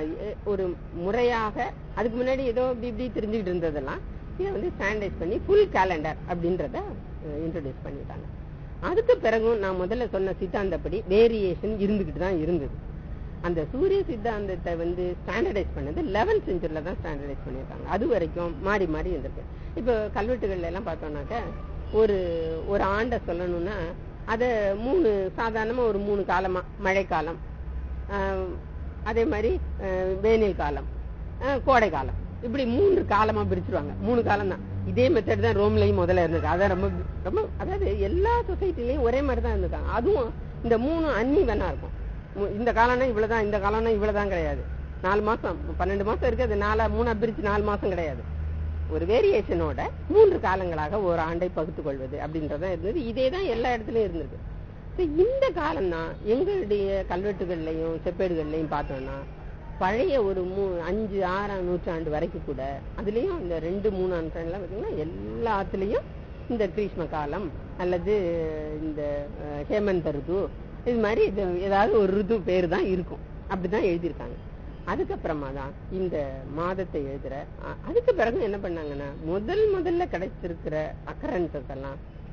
ஒரு முறையாக அதுக்கு முன்னாடி ஏதோ இப்படி இப்படி தெரிஞ்சுக்கிட்டு இருந்ததெல்லாம் இதை வந்து ஸ்டாண்டர்டைஸ் பண்ணி ஃபுல் கேலண்டர் அப்படின்றத இன்ட்ரடியூஸ் பண்ணிட்டாங்க அதுக்கு பிறகும் நான் முதல்ல சொன்ன சித்தாந்தப்படி வேரியேஷன் இருந்துகிட்டு தான் இருந்தது அந்த சூரிய சித்தாந்தத்தை வந்து ஸ்டாண்டர்டைஸ் பண்ணது லெவன்த் செஞ்சுரியில தான் ஸ்டாண்டர்டைஸ் பண்ணியிருக்காங்க அது வரைக்கும் மாறி மாறி இருந்திருக்கு இப்போ கல்வெட்டுகள்ல எல்லாம் பார்த்தோம்னாக்க ஒரு ஒரு ஆண்டை சொல்லணும்னா அத மூணு சாதாரணமா ஒரு மூணு காலமா மழைக்காலம் ஆஹ், அதே மாதிரி ஆஹ், வேனில் காலம் ஆஹ், கோடை காலம் இப்படி மூன்று காலமா பிரிச்சிருவாங்க மூணு காலம் தான் இதே மெத்தட் தான் ரோம்லயும் முதல்ல இருந்தது அதான் ரொம்ப ரொம்ப அதாவது எல்லா சொசைட்டிலையும் ஒரே மாதிரி தான் இருந்திருக்காங்க அதுவும் இந்த மூணு அன்னீவனா இருக்கும் மு- இந்த காலம்னா இவ்வளவுதான் இந்த காலம்னா இவ்வளவுதான் கிடையாது நாலு மாசம் பன்னெண்டு மாசம் இருக்கு அது நாலா மூணா பிரிச்சு நாலு மாசம் கிடையாது ஒரு வேரியேஷனோட மூன்று காலங்களாக ஒரு ஆண்டை பகுத்துக் கொள்வது அப்படின்றதான் இருந்தது இதே தான் எல்லா இடத்துலயும் இருந்திருக்கு So, இந்த காலம் தான் எங்களுடைய கல்வெட்டுகள்லையும் செப்பேடுகள்லையும் பார்த்தோம்னா பழைய ஒரு மூ அஞ்சு ஆறாம் நூற்றாண்டு வரைக்கும் கூட அதுலயும் இந்த ரெண்டு மூணாம் நூற்றாண்டுலாம் பார்த்தீங்கன்னா எல்லாத்துலயும் இந்த கிரீஷ்ம காலம் அல்லது இந்த அஹ், ஹேமந்த ருது இது மாதிரி இது ஏதாவது ஒரு ருது பேர் தான் இருக்கும் அப்படிதான் எழுதியிருக்காங்க அதுக்கப்புறமா தான் இந்த மாதத்தை எழுதுற அ- அதுக்கு பிறகு என்ன பண்ணாங்கன்னா முதல் முதல்ல கிடைச்சிருக்கிற அக்கரன்சஸ் எல்லாம்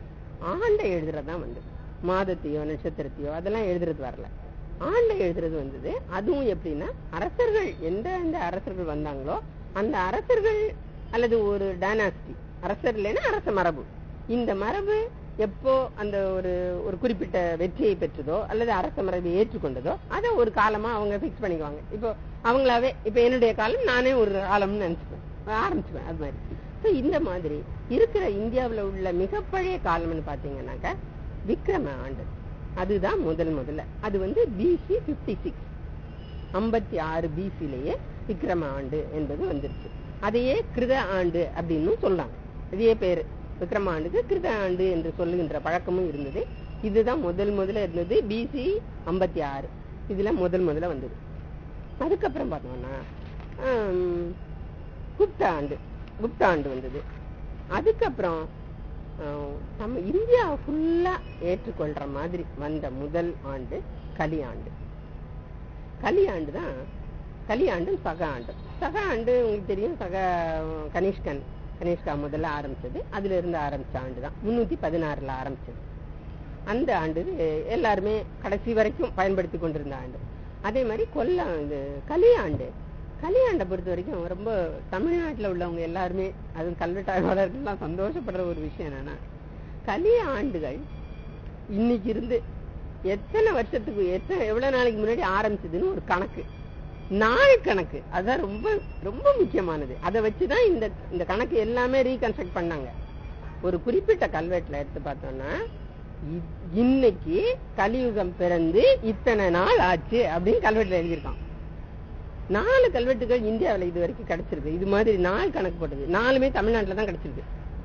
ஆண்டை எழுதுறதுதான் வந்து மாதத்தையோ நட்சத்திரத்தையோ அதெல்லாம் எழுதுறது வரல ஆண்டை எழுதுறது வந்தது அதுவும் எப்படின்னா அரசர்கள் எந்த எந்த அரசர்கள் வந்தாங்களோ அந்த அரசர்கள் அல்லது ஒரு டைனாஸ்டி அரசர் இல்லைன்னா அரச மரபு இந்த மரபு எப்போ அந்த ஒரு ஒரு குறிப்பிட்ட வெற்றியை பெற்றதோ அல்லது அரச மரபை ஏற்றுக்கொண்டதோ அதை ஒரு காலமா அவங்க பிக்ஸ் பண்ணிக்குவாங்க இப்போ அவங்களாவே இப்ப என்னுடைய காலம் நானே ஒரு காலம்னு நினைச்சுப்பேன் ஆரம்பிச்சுப்பேன் அது மாதிரி So, இந்த மாதிரி இருக்கிற இந்தியாவுல உள்ள மிக பழைய காலம்னு பாத்தீங்கன்னாக்க விக்ரம ஆண்டு அதுதான் முதல் முதல்ல அது வந்து பிசி பிப்டி சிக்ஸ் ஐம்பத்தி ஆறு பிசிலேயே விக்ரம ஆண்டு என்பது வந்துருச்சு அதையே கிருத ஆண்டு அப்படின்னு சொல்றாங்க இதே பேரு விக்ரம ஆண்டுக்கு கிருத ஆண்டு என்று சொல்லுகின்ற பழக்கமும் இருந்தது இதுதான் முதல் முதல்ல இருந்தது பிசி ஐம்பத்தி ஆறு இதுல முதல் முதல்ல வந்தது அதுக்கப்புறம் பார்த்தோம்னா ஆம், குப்த ஆண்டு குப்த ஆண்டு வந்தது அதுக்கப்புறம் ஆஹ், நம்ம இந்தியா ஃபுல்லா ஏற்றுக்கொள்ற மாதிரி வந்த முதல் ஆண்டு கலி ஆண்டு கலியாண்டு தான் கலியாண்டும் சக ஆண்டு சக ஆண்டு உங்களுக்கு தெரியும் சக கனிஷ்கன் கனிஷ்கா முதல்ல ஆரம்பிச்சது அதுல இருந்து ஆரம்பிச்ச ஆண்டு தான் முன்னூத்தி பதினாறுல ஆரம்பிச்சது அந்த ஆண்டு எல்லாருமே கடைசி வரைக்கும் பயன்படுத்தி கொண்டிருந்த ஆண்டு அதே மாதிரி கொல்ல இது கலியாண்டு கலியாண்டை பொறுத்த வரைக்கும் ரொம்ப தமிழ்நாட்டுல உள்ளவங்க எல்லாருமே அதுவும் கல்வெட்டாளர்கள்லாம் சந்தோஷப்படுற ஒரு விஷயம் என்னன்னா கலிய ஆண்டுகள் இன்னைக்கு இருந்து எத்தனை வருஷத்துக்கு எத்தனை எவ்வளவு நாளைக்கு முன்னாடி ஆரம்பிச்சதுன்னு ஒரு கணக்கு நாள் கணக்கு அதான் ரொம்ப ரொம்ப முக்கியமானது அதை வச்சுதான் இந்த இந்த கணக்கு எல்லாமே ரீகன்ஸ்ட்ரக்ட் பண்ணாங்க ஒரு குறிப்பிட்ட கல்வெட்டுல எடுத்து பார்த்தோம்னா இ- இன்னைக்கு கலியுகம் பிறந்து இத்தனை நாள் ஆச்சு அப்படின்னு கல்வெட்டுல எழுதியிருக்கான் நாலு கல்வெட்டுகள் இந்தியாவுல இது வரைக்கும் கிடைச்சிருக்கு இது மாதிரி நாள் கணக்கு போட்டது நாலுமே தமிழ்நாட்டுல தான் கிடைச்சிருக்கு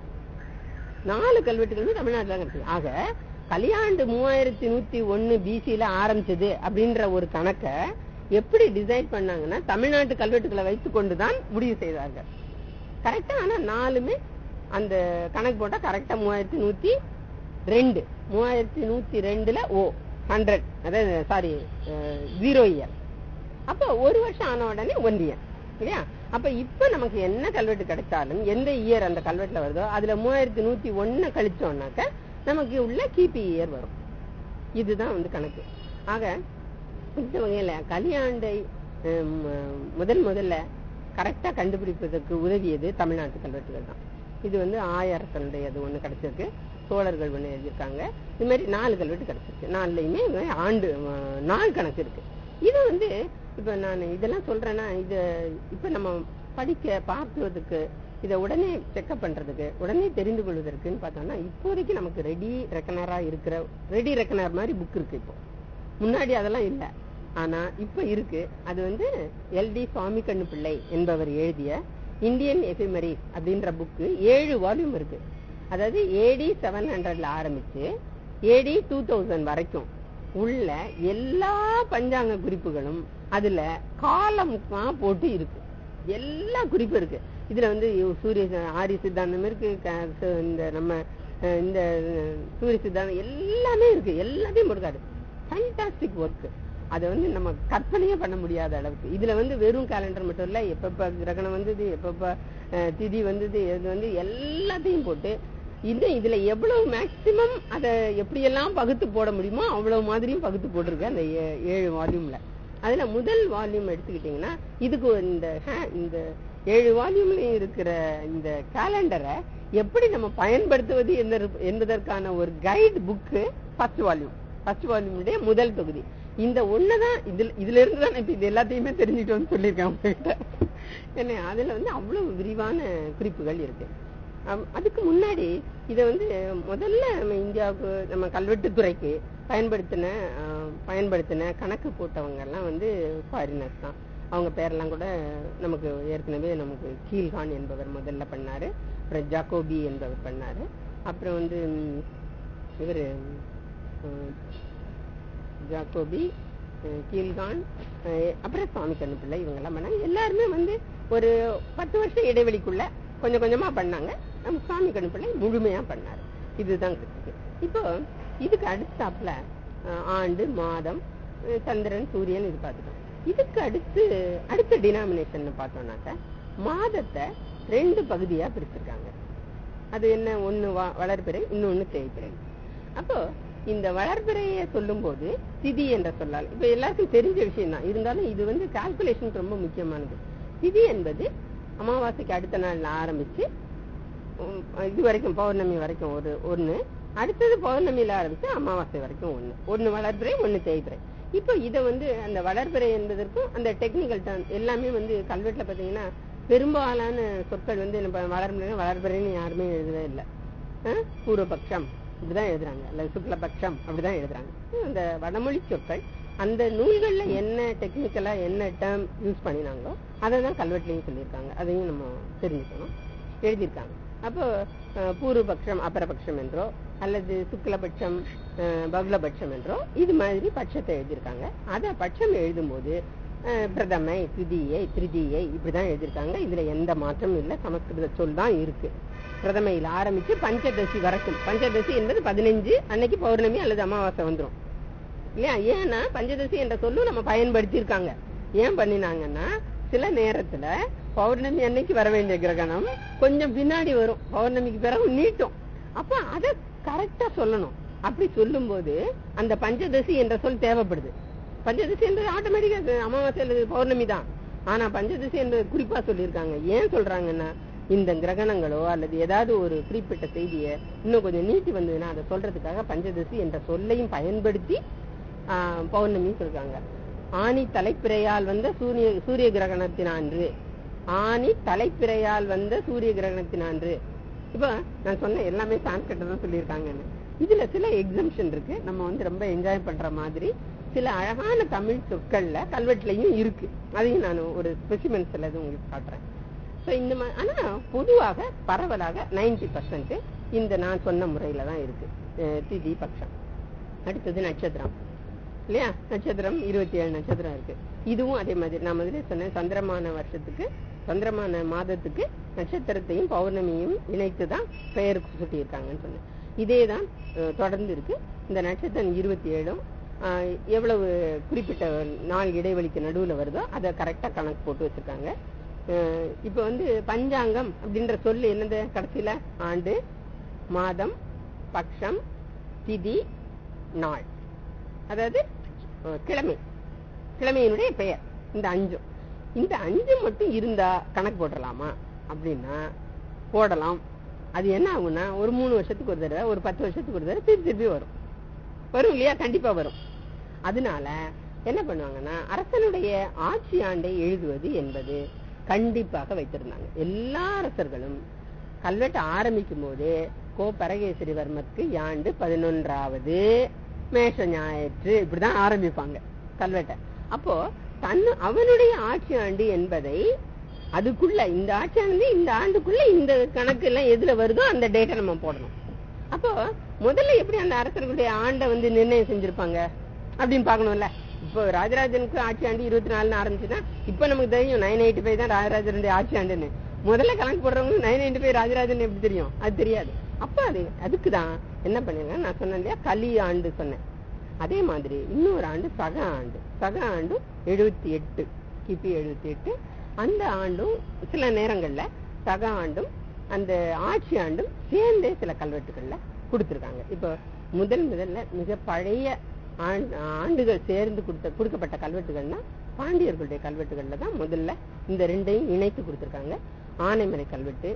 நாலு கல்வெட்டுகளுமே தமிழ்நாட்டுல தான் கிடைச்சது ஆக கலியாண்டு மூவாயிரத்தி நூத்தி ஒண்ணு பிசில ஆரம்பிச்சது அப்படின்ற ஒரு கணக்க எப்படி டிசைட் பண்ணாங்கன்னா தமிழ்நாட்டு கல்வெட்டுகளை வைத்துக் கொண்டுதான் முடிவு செய்தார்கள் கரெக்டா ஆனா நாலுமே அந்த கணக்கு போட்டா கரெக்டா மூவாயிரத்தி நூத்தி ரெண்டு மூவாயிரத்தி நூத்தி ரெண்டுல ஓ ஹண்ட்ரட் அதாவது சாரி ஜீரோ இயர் அப்ப ஒரு வருஷம் ஆன உடனே ஒன் இயர் இல்லையா அப்ப இப்ப நமக்கு என்ன கல்வெட்டு கிடைச்சாலும் எந்த இயர் அந்த கல்வெட்டுல வருதோ அதுல மூவாயிரத்தி நூத்தி ஒண்ணு கழிச்சோம்னாக்க நமக்கு உள்ள கிபி இயர் வரும் இதுதான் வந்து கணக்கு ஆக இந்த வகையில கலியாண்டை ஹம், முதல் முதல்ல கரெக்டா கண்டுபிடிப்பதற்கு உதவியது தமிழ்நாட்டு கல்வெட்டுகள் தான் இது வந்து ஆயரசனுடையது ஒண்ணு கிடைச்சிருக்கு சோழர்கள் ஒண்ணு எழுதியிருக்காங்க இது மாதிரி நாலு கல்வெட்டு கிடைச்சிருக்கு நாலுலயுமே இது மாதிரி ஆண்டு அஹ், நாள் கணக்கு இருக்கு இது வந்து இப்ப நான் இதெல்லாம் சொல்றேன்னா இது இப்ப நம்ம படிக்க பார்ப்பதற்கு இதை உடனே செக்அப் பண்றதுக்கு உடனே தெரிந்து கொள்வதற்குன்னு பார்த்தோம்னா இப்போதைக்கு நமக்கு ரெடி ரெக்கனரா இருக்கிற ரெடி ரெக்கனர் மாதிரி புக் இருக்கு இப்போ முன்னாடி அதெல்லாம் இல்ல ஆனா இப்ப இருக்கு அது வந்து எல்டி சுவாமி கண்ணு பிள்ளை என்பவர் எழுதிய இந்தியன் எஃபிமரிஸ் அப்படின்ற புக்கு ஏழு வால்யூம் இருக்கு அதாவது ஏடி செவன் ஹண்ட்ரட்ல ஆரம்பிச்சு ஏடி டூ தௌசண்ட் வரைக்கும் உள்ள எல்லா பஞ்சாங்க குறிப்புகளும் அதுல காலமுக்கா போட்டு இருக்கு எல்லா குறிப்பும் இருக்கு இதுல வந்து இவ் சூரிய ச- ஆரிய சித்தாந்தம் இருக்கு க- ச- இந்த நம்ம அஹ், இந்த அஹ், சூரிய சித்தாந்தம் எல்லாமே இருக்கு எல்லாத்தையும் போட்டுக்காரு ஃபண்டாஸ்டிக் ஒர்க் அதை வந்து நம்ம கற்பனையே பண்ண முடியாத அளவுக்கு இதுல வந்து வெறும் கேலண்டர் மட்டும் இல்ல எப்பப்ப கிரகணம் வந்தது எப்பப்ப அஹ், திதி வந்தது இது வந்து எல்லாத்தையும் போட்டு இன்னும் இதுல எவ்வளவு மேக்சிமம் அதை எப்படியெல்லாம் பகுத்து போட முடியுமோ அவ்வளவு மாதிரியும் பகுத்து போட்டிருக்கு அந்த ஏ- ஏழு வால்யூம்ல அதுல முதல் வால்யூம் எடுத்துக்கிட்டீங்கன்னா இதுக்கு ஒரு இந்த ha- இந்த ஏழு வால்யூம்லயும் இருக்கிற இந்த கேலண்டரை எப்படி நம்ம பயன்படுத்துவது என்பதற்கு- என்பதற்கான ஒரு guide book first volume first வால்யூமுடைய முதல் தொகுதி இந்த ஒண்ணுதான் இதுல இதுல இருந்து தான் இப்ப இது எல்லாத்தையுமே தெரிஞ்சுட்டோம்னு சொல்லியிருக்கேன் உங்ககிட்ட என்ன அதுல வந்து அவ்வளவு விரிவான குறிப்புகள் இருக்கு அம், அதுக்கு முன்னாடி இதை வந்து முதல்ல நம்ம இந்தியாவுக்கு நம்ம கல்வெட்டுத்துறைக்கு பயன்படுத்தின அஹ், பயன்படுத்தின கணக்கு போட்டவங்க எல்லாம் வந்து ஃபாரினர்ஸ் தான் அவங்க பேரெல்லாம் கூட நமக்கு ஏற்கனவே நமக்கு கீல்கான் என்பவர் முதல்ல பண்ணாரு அப்புறம் ஜாக்கோபி என்பவர் பண்ணாரு அப்புறம் வந்து ம், இவரு ம், ஜாக்கோபி அஹ், கீல்கான் அஹ், அப்புறம் சுவாமி கண்ணுப்பிள்ளை இவங்க எல்லாம் பண்ணாங்க எல்லாருமே வந்து ஒரு பத்து வருஷம் இடைவெளிக்குள்ள கொஞ்சம் கொஞ்சமா பண்ணாங்க நம்ம சுவாமி கண்ணுப்பிள்ளை முழுமையா பண்ணாரு இதுதான் கிறிஸ்து இப்போ இதுக்கு அடுத்தாப்புல அஹ், ஆண்டு மாதம் அஹ், சந்திரன் சூரியன் இது பார்த்துட்டோம் இதுக்கு அடுத்து அடுத்த டினாமினேஷன் பார்த்தோம்னாக்க மாதத்தை ரெண்டு பகுதியா பிரிச்சிருக்காங்க அது என்ன ஒண்ணு வ- வளர்பிறை இன்னொன்னு தேய்பிறை அப்போ இந்த வளர்பிறையை சொல்லும்போது திதி என்ற சொல்லால் இப்ப எல்லாருக்கும் தெரிஞ்ச விஷயம் தான் இருந்தாலும் இது வந்து கால்குலேஷன் ரொம்ப முக்கியமானது திதி என்பது அமாவாசைக்கு அடுத்த நாள்ல ஆரம்பிச்சு உம், இது வரைக்கும் பௌர்ணமி வரைக்கும் ஒரு ஒண்ணு அடுத்தது பௌர்ணமியில ஆரம்பிச்சு அமாவாசை வரைக்கும் ஒண்ணு ஒண்ணு வளர்பிறை ஒண்ணு தேய்பிறை இப்போ இத வந்து அந்த வளர்பிறை என்பதற்கும் அந்த டெக்னிக்கல் டர்ம் எல்லாமே வந்து கல்வெட்டுல பாத்தீங்கன்னா பெரும்பாலான சொற்கள் வந்து நம்ம வளர்பிறை வளர்பிறைன்னு யாருமே எழுதவே இல்லை அஹ், பூர்வபக்ஷம் இப்படிதான் எழுதுறாங்க அல்ல சுக்லபக்ஷம் அப்படிதான் எழுதுறாங்க அந்த வடமொழி சொற்கள் அந்த நூல்கள்ல என்ன டெக்னிக்கலா என்ன டேர்ம் யூஸ் பண்ணினாங்களோ அதை தான் கல்வெட்டுலையும் சொல்லியிருக்காங்க அதையும் நம்ம தெரிஞ்சுக்கணும் எழுதியிருக்காங்க அப்போ அஹ், பூர்வபக்ஷம் அபரபக்ஷம் என்றோ அல்லது சுக்லபட்சம் அஹ், பகுலபட்சம் என்றோ இது மாதிரி பட்சத்தை எழுதியிருக்காங்க அத பட்சம் எழுதும்போது அஹ், பிரதமை திதியை திருதியை இப்படிதான் எழுதியிருக்காங்க இதுல எந்த மாற்றமும் இல்லை சமஸ்கிருத சொல் தான் இருக்கு பிரதமையில் ஆரம்பிச்சு பஞ்சதசி வரைக்கும் பஞ்சதசி என்பது பதினஞ்சு அன்னைக்கு பௌர்ணமி அல்லது அமாவாசை வந்துரும் இல்லையா ஏன்னா பஞ்சதசி என்ற சொல்லும் நம்ம பயன்படுத்தியிருக்காங்க ஏன் பண்ணினாங்கன்னா சில நேரத்துல பௌர்ணமி அன்னைக்கு வர வேண்டிய கிரகணம் கொஞ்சம் பின்னாடி வரும் பௌர்ணமிக்கு பிறகு நீட்டும் அப்ப அத கரெக்டா சொல்லணும் அப்படி சொல்லும்போது அந்த பஞ்சதசி என்ற சொல் தேவைப்படுது பஞ்சதசி என்பது ஆட்டோமேட்டிக்கா அமாவாசை அல்லது பௌர்ணமி தான் ஆனா பஞ்சதசி என்பது குறிப்பா சொல்லியிருக்காங்க ஏன் சொல்றாங்கன்னா இந்த கிரகணங்களோ அல்லது ஏதாவது ஒரு குறிப்பிட்ட செய்தியை இன்னும் கொஞ்சம் நீட்டி வந்ததுன்னா அதை சொல்றதுக்காக பஞ்சதசி என்ற சொல்லையும் பயன்படுத்தி ஆஹ், பௌர்ணமி சொல்றாங்க ஆணி தலைப்பிறையால் வந்த சூரிய சூரிய கிரகணத்தினான்று ஆணி தலைப்பிறையால் வந்த சூரிய கிரகணத்தினான்று இப்ப நான் சொன்ன எல்லாமே சான்ஸ்கிரிட் தான் சொல்லியிருக்காங்கன்னு இதுல சில எக்ஸம்ஷன் இருக்கு நம்ம வந்து ரொம்ப என்ஜாய் பண்ற மாதிரி சில அழகான தமிழ் சொற்கள்ல கல்வெட்டுலயும் இருக்கு அதையும் நான் ஒரு ஸ்பெசிமென் சிலது உங்களுக்கு காட்டுறேன் So, இந்த மா- ஆனா பொதுவாக பரவலாக 90% பர்சன்ட் இந்த நான் சொன்ன முறையில தான் இருக்கு அஹ் திதி பட்சம் அடுத்தது நட்சத்திரம் இல்லையா நட்சத்திரம் இருபத்தி ஏழு நட்சத்திரம் இருக்கு இதுவும் அதே மாதிரி நான் முதல்ல சொன்னேன் சந்திரமான வருஷத்துக்கு சந்திரமான மாதத்துக்கு நட்சத்திரத்தையும் பௌர்ணமியும் இணைத்து தான் பெயர் சுட்டியிருக்காங்கன்னு சொன்னேன் இதே தான் அஹ், தொடர்ந்து இருக்கு இந்த நட்சத்திரம் இருபத்தி ஏழும் ஆஹ், எவ்வளவு குறிப்பிட்ட நாள் இடைவெளிக்கு நடுவுல வருதோ அதை கரெக்டா கணக்கு போட்டு வச்சிருக்காங்க அஹ், இப்ப வந்து பஞ்சாங்கம் அப்படின்ற சொல்லு என்னது கடைசியில ஆண்டு மாதம் பக்ஷம் திதி நாள் அதாவது அஹ், கிழமை கிழமையினுடைய பெயர் இந்த அஞ்சும் இந்த அஞ்சு மட்டும் இருந்தா கணக்கு போடலாமா அப்படின்னா போடலாம் அது என்ன ஆகும்னா ஒரு மூணு வருஷத்துக்கு ஒரு தடவை ஒரு பத்து வருஷத்துக்கு ஒரு தடவை திருப்பி திருப்பி வரும் வரும் இல்லையா கண்டிப்பா வரும் அதனால என்ன பண்ணுவாங்கன்னா அரசனுடைய ஆட்சி ஆண்டை எழுதுவது என்பது கண்டிப்பாக வைத்திருந்தாங்க எல்லா அரசர்களும் கல்வெட்டு ஆரம்பிக்கும் போதே கோ பரகேசரிவர்மருக்கு யாண்டு பதினொன்றாவது மேஷ ஞாயிற்று இப்படிதான் ஆரம்பிப்பாங்க கல்வெட்டை அப்போ தன் அவனுடைய ஆட்சி ஆண்டு என்பதை அதுக்குள்ள இந்த ஆட்சி ஆண்டு இந்த ஆண்டுக்குள்ள இந்த கணக்கு எல்லாம் எதுல வருதோ அந்த டேட்டை நம்ம போடணும் அப்போ முதல்ல எப்படி அந்த அரசர்களுடைய ஆண்டை வந்து நிர்ணயம் செஞ்சிருப்பாங்க அப்படின்னு பார்க்கணும்ல இப்போ ராஜராஜனுக்கு ஆட்சி ஆண்டு இருபத்தி நாலுன்னு ஆரம்பிச்சுன்னா இப்ப நமக்கு தெரியும் நைன் எயிட்டி ஃபைவ் தான் ராஜராஜனுடைய ஆட்சி ஆண்டுன்னு முதல்ல கணக்கு போடுறவங்க நைன் எயிட்டி ஃபைவ் ராஜராஜன் எப்படி தெரியும் அது தெரியாது அப்ப அது அதுக்குதான் என்ன பண்ணிருக்கேன் நான் சொன்னேன் இல்லையா கலி ஆண்டு சொன்னேன் அதே மாதிரி இன்னொரு ஆண்டு சக ஆண்டு சக ஆண்டு எழுபத்தி எட்டு கிபி எழுபத்தி எட்டு அந்த ஆண்டும் சில நேரங்கள்ல சக ஆண்டும் அந்த ஆட்சி ஆண்டும் சேர்ந்தே சில கல்வெட்டுகள்ல கொடுத்திருக்காங்க இப்போ முதல் முதல்ல மிக பழைய ஆண்- ஆண்டுகள் சேர்ந்து கொடுத்த கொடுக்கப்பட்ட கல்வெட்டுகள்னா பாண்டியர்களுடைய கல்வெட்டுகள்ல தான் முதல்ல இந்த ரெண்டையும் இணைத்து கொடுத்திருக்காங்க ஆனைமலை கல்வெட்டு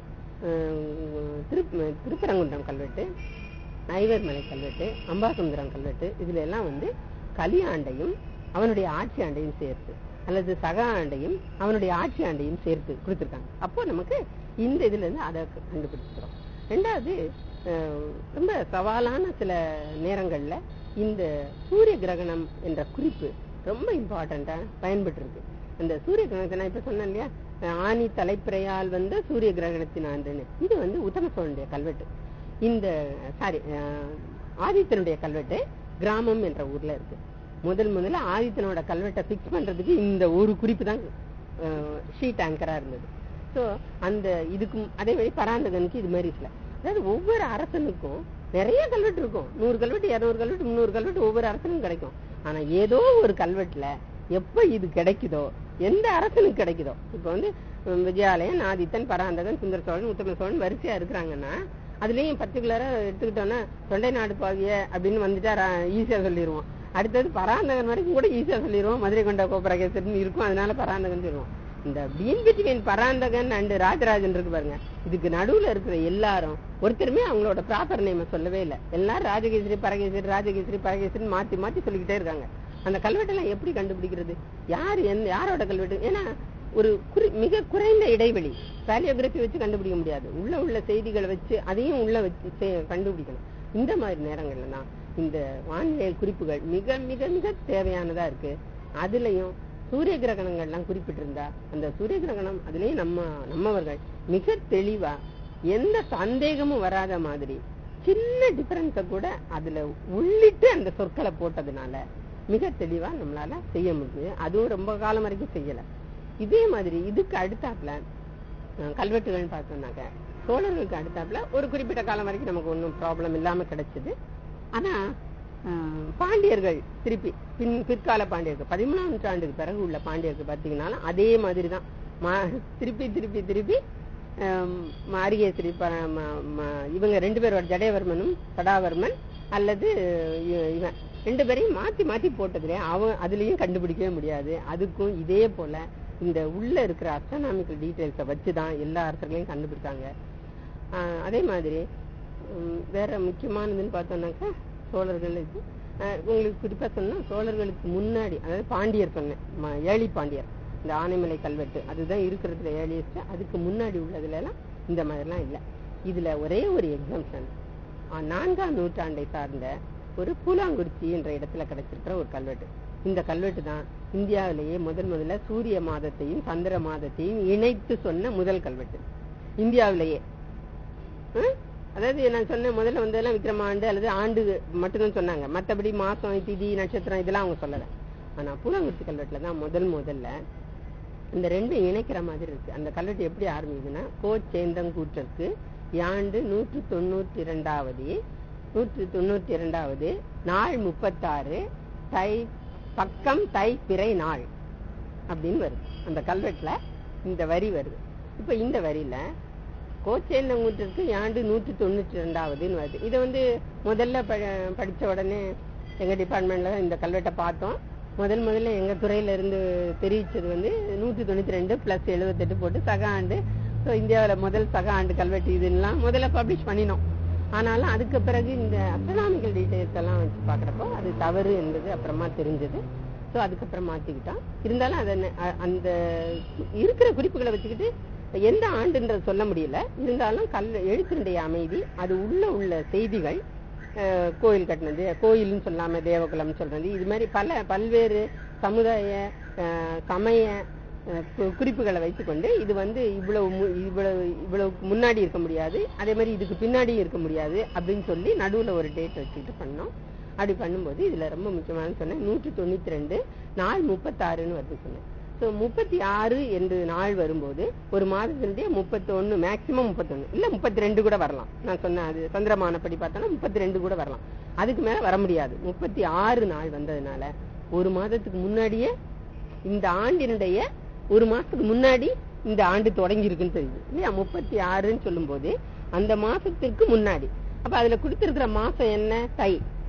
அஹ், திரு- திருப்பரங்குன்றம் கல்வெட்டு ஐவர்மலை கல்வெட்டு அம்பாசுந்தரம் கல்வெட்டு இதுல எல்லாம் வந்து கலியாண்டையும் அவனுடைய ஆட்சி ஆண்டையும் சேர்த்து அல்லது சக ஆண்டையும் அவனுடைய ஆட்சி ஆண்டையும் சேர்த்து கொடுத்திருக்காங்க அப்போ நமக்கு இந்த இதுல இருந்து அதை கண்டுபிடிச்சிக்கிறோம் ரெண்டாவது அஹ், ரொம்ப சவாலான சில நேரங்கள்ல இந்த சூரிய கிரகணம் என்ற குறிப்பு ரொம்ப இம்பார்ட்டண்டா பயன்பட்டு இருக்கு அந்த சூரிய கிரகணத்தை நான் இப்ப சொன்னேன் இல்லையா அஹ், ஆனி தலைப்பிறையால் வந்த சூரிய கிரகணத்தின் ஆண்டுன்னு இது வந்து உத்தம சோழனுடைய கல்வெட்டு இந்த சாரி ஆதித்தனுடைய கல்வெட்டு கிராமம் என்ற ஊர்ல இருக்கு முதல் முதல்ல ஆதித்தனோட கல்வெட்டை பிக்ஸ் பண்றதுக்கு இந்த ஒரு குறிப்பு தான் ஷீட் ஆங்கரா இருந்தது சோ அந்த இதுக்கு அதே மாதிரி பராந்தகனுக்கு இது மாதிரி சில அதாவது ஒவ்வொரு அரசனுக்கும் நிறைய கல்வெட்டு இருக்கும் நூறு கல்வெட்டு இருநூறு கல்வெட்டு முந்நூறு கல்வெட்டு ஒவ்வொரு அரசனுக்கும் கிடைக்கும் ஆனா ஏதோ ஒரு கல்வெட்டுல எப்ப இது கிடைக்குதோ எந்த அரசனுக்கு கிடைக்குதோ இப்ப வந்து உம், விஜயாலயன் ஆதித்தன் பராந்தகன் சுந்தர சோழன் உத்தம சோழன் வரிசையா இருக்கிறாங்கன்னா அதுலயும் பர்டிகுலரா எடுத்துக்கிட்டோம்னா தொண்டை நாடு பாவிய அப்படின்னு வந்துட்டா ஈஸியா சொல்லிடுவோம் அடுத்தது பராந்தகன் வரைக்கும் கூட ஈஸியா சொல்லிடுவோம் மதுரை கொண்ட கோபரகேசன் இருக்கும் அதனால பராந்தகன் சொல்லுவோம் இந்த been between Parantakan and Rajarajan இருக்கு பாருங்க இதுக்கு நடுவுல இருக்கிற எல்லாரும் ஒருத்தருமே அவங்களோட ப்ராப்பர் நேம சொல்லவே இல்லை எல்லாரும் ராஜகேசரி பரகேசரி ராஜகேசரி பரகேசரி மாத்தி மாத்தி சொல்லிக்கிட்டே இருக்காங்க அந்த கல்வெட்டெல்லாம் எப்படி கண்டுபிடிக்கிறது யார் எந்த யாரோட கல்வெட்டு ஏன்னா ஒரு குறி மிக குறைந்த இடைவெளி வேலியோகிராஃபி வச்சு கண்டுபிடிக்க முடியாது உள்ள உள்ள செய்திகளை வச்சு அதையும் உள்ள வச்சு செ- கண்டுபிடிக்கணும் இந்த மாதிரி நேரங்கள்ல தான் இந்த வானிலை குறிப்புகள் மிக மிக மிக தேவையானதா இருக்கு அதுலயும் சூரிய கிரகணங்கள்லாம் குறிப்பிட்டிருந்தா அந்த சூரிய கிரகணம் அதுலயும் நம்ம நம்மவர்கள் மிக தெளிவா எந்த சந்தேகமும் வராத மாதிரி சின்ன டிஃபரன்ஸ கூட அதுல உள்ளிட்டு அந்த சொற்களை போட்டதுனால மிக தெளிவா நம்மளால செய்ய முடியுது அதுவும் ரொம்ப காலம் வரைக்கும் செய்யல இதே மாதிரி இதுக்கு அடுத்தாப்புல அஹ், கல்வெட்டுகள்னு பார்த்தோம்னாக்க சோழர்களுக்கு அடுத்தாப்புல ஒரு குறிப்பிட்ட காலம் வரைக்கும் நமக்கு ஒன்றும் ப்ராப்ளம் இல்லாம கிடைச்சது ஆனா அஹ், பாண்டியர்கள் திருப்பி பின் பிற்கால பாண்டியர்கள் பதிமூணாம் நூற்றாண்டுக்கு பிறகு உள்ள பாண்டியர்கள் பார்த்தீங்கன்னா அதே மாதிரி தான் திருப்பி திருப்பி திருப்பி ஆம், அரிகேசரி ப- ம- ம- இவங்க ரெண்டு பேரோட ஜடயவர்மனும் சடாவர்மன் அல்லது இ- இவன் ரெண்டு பேரையும் மாத்தி மாத்தி போட்டதுல அவன் அதுலயும் கண்டுபிடிக்கவே முடியாது அதுக்கும் இதே போல இந்த உள்ள இருக்கிற அஸ்ட்ரானாமிக்கல் டீடைல்ஸை வச்சுதான் எல்லா அரசர்களையும் கண்டுபிடிச்சாங்க ஆஹ் அதே மாதிரி உம், வேற முக்கியமானதுன்னு பார்த்தோம்னாக்கா சோழர்கள் இது ஆஹ் உங்களுக்கு குறிப்பா சொன்னா சோழர்களுக்கு முன்னாடி அதாவது பாண்டியர் சொன்னேன் ம- ஏழி பாண்டியர் இந்த ஆனைமலை கல்வெட்டு அதுதான் இருக்கிறதுல ஏழியஸ்ட் அதுக்கு முன்னாடி உள்ளதுல எல்லாம் இந்த மாதிரிலாம் இல்ல இதுல ஒரே ஒரு எக்ஸாம்ஷன் நான்காம் நூற்றாண்டை சார்ந்த ஒரு பூலாங்குறிச்சி என்ற இடத்துல கிடைச்சிருக்கிற ஒரு கல்வெட்டு இந்த கல்வெட்டு தான் இந்தியாவிலேயே முதல் முதல்ல சூரிய மாதத்தையும் சந்திர மாதத்தையும் இணைத்து சொன்ன முதல் கல்வெட்டு இந்தியாவிலேயே ஹம்? அதாவது நான் சொன்ன முதல்ல வந்ததெல்லாம் விக்ரம ஆண்டு அல்லது ஆண்டு மட்டும்தான் சொன்னாங்க மத்தபடி மாசம் திதி நட்சத்திரம் இதெல்லாம் அவங்க சொல்லல ஆனா பூலாங்குறிச்சி கல்வெட்டுல தான் முதல் முதல்ல இந்த ரெண்டும் இணைக்கிற மாதிரி இருக்கு அந்த கல்வெட்டு எப்படி ஆரம்பிக்குதுன்னா கோச்சேந்தங்கூற்றற்கு யாண்டு நூற்று தொண்ணூத்தி இரண்டாவது நூற்று தொண்ணூத்தி இரண்டாவது நாள் முப்பத்தாறு தை பக்கம் தை பிறை நாள் அப்படின்னு வருது அந்த கல்வெட்டுல இந்த வரி வருது இப்ப இந்த வரியில கோச்சேந்தங்கூற்றிற்கு யாண்டு நூற்று தொண்ணூற்றி ரெண்டாவதுன்னு வருது இதை வந்து முதல்ல ப- படிச்ச உடனே எங்க டிபார்ட்மெண்ட்ல இந்த கல்வெட்டை பார்த்தோம் முதல் முதல்ல எங்க துறையில இருந்து தெரிவிச்சது வந்து நூற்றி தொண்ணூத்தி ரெண்டு பிளஸ் எழுபத்தெட்டு போட்டு சக ஆண்டு ஸோ இந்தியாவில் முதல் சக ஆண்டு கல்வெட்டு இதுலாம் முதல்ல பப்ளிஷ் பண்ணினோம் ஆனாலும் அதுக்கு பிறகு இந்த அஸ்ட்ரானாமிக்கல் டீடைல்ஸ் எல்லாம் வச்சு பார்க்குறப்போ அது தவறு என்பது அப்புறமா தெரிஞ்சது ஸோ அதுக்கப்புறம் மாத்திக்கிட்டோம் இருந்தாலும் அதை நெ- அ- அந்த இருக்கிற குறிப்புகளை வச்சுக்கிட்டு எந்த ஆண்டுன்றது சொல்ல முடியல இருந்தாலும் கல் எழுத்தினுடைய அமைதி அது உள்ள உள்ள செய்திகள் அஹ், கோயில் கட்டினது கோயில்னு சொல்லாம தேவகுலம் சொல்றது இது மாதிரி பல பல்வேறு சமுதாய அஹ், சமய அஹ், கு- குறிப்புகளை வைத்துக்கொண்டு இது வந்து இவ்வளவு மு- இவ்வளவு இவ்வளவுக்கு முன்னாடி இருக்க முடியாது அதே மாதிரி இதுக்கு பின்னாடியும் இருக்க முடியாது அப்படின்னு சொல்லி நடுவுல ஒரு டேட் வச்சுக்கிட்டு பண்ணோம் அப்படி பண்ணும்போது இதுல ரொம்ப முக்கியமான சொன்னேன் நூற்றி தொண்ணூத்தி ரெண்டு நாள் முப்பத்தாறுன்னு வருது சொன்னேன் ஸோ முப்பத்தி ஆறு என்று நாள் வரும்போது ஒரு மாதத்தினுடைய முப்பத்தி ஒன்னு மேக்சிமம் முப்பத்தொன்னு இல்ல முப்பத்தி ரெண்டு கூட வரலாம் நான் சொன்னேன் அது சந்திரமானப்படி பார்த்தோம்னா முப்பத்தி ரெண்டு கூட வரலாம் அதுக்கு மேல வர முடியாது முப்பத்தி ஆறு நாள் வந்ததுனால ஒரு மாதத்துக்கு முன்னாடியே இந்த ஆண்டினுடைய ஒரு மாசத்துக்கு முன்னாடி இந்த ஆண்டு தொடங்கி இருக்குன்னு தெரியுது இல்லையா முப்பத்தி ஆறுன்னு சொல்லும்போது அந்த மாசத்திற்கு முன்னாடி அப்ப அதுல கொடுத்திருக்கிற மாசம் என்ன தை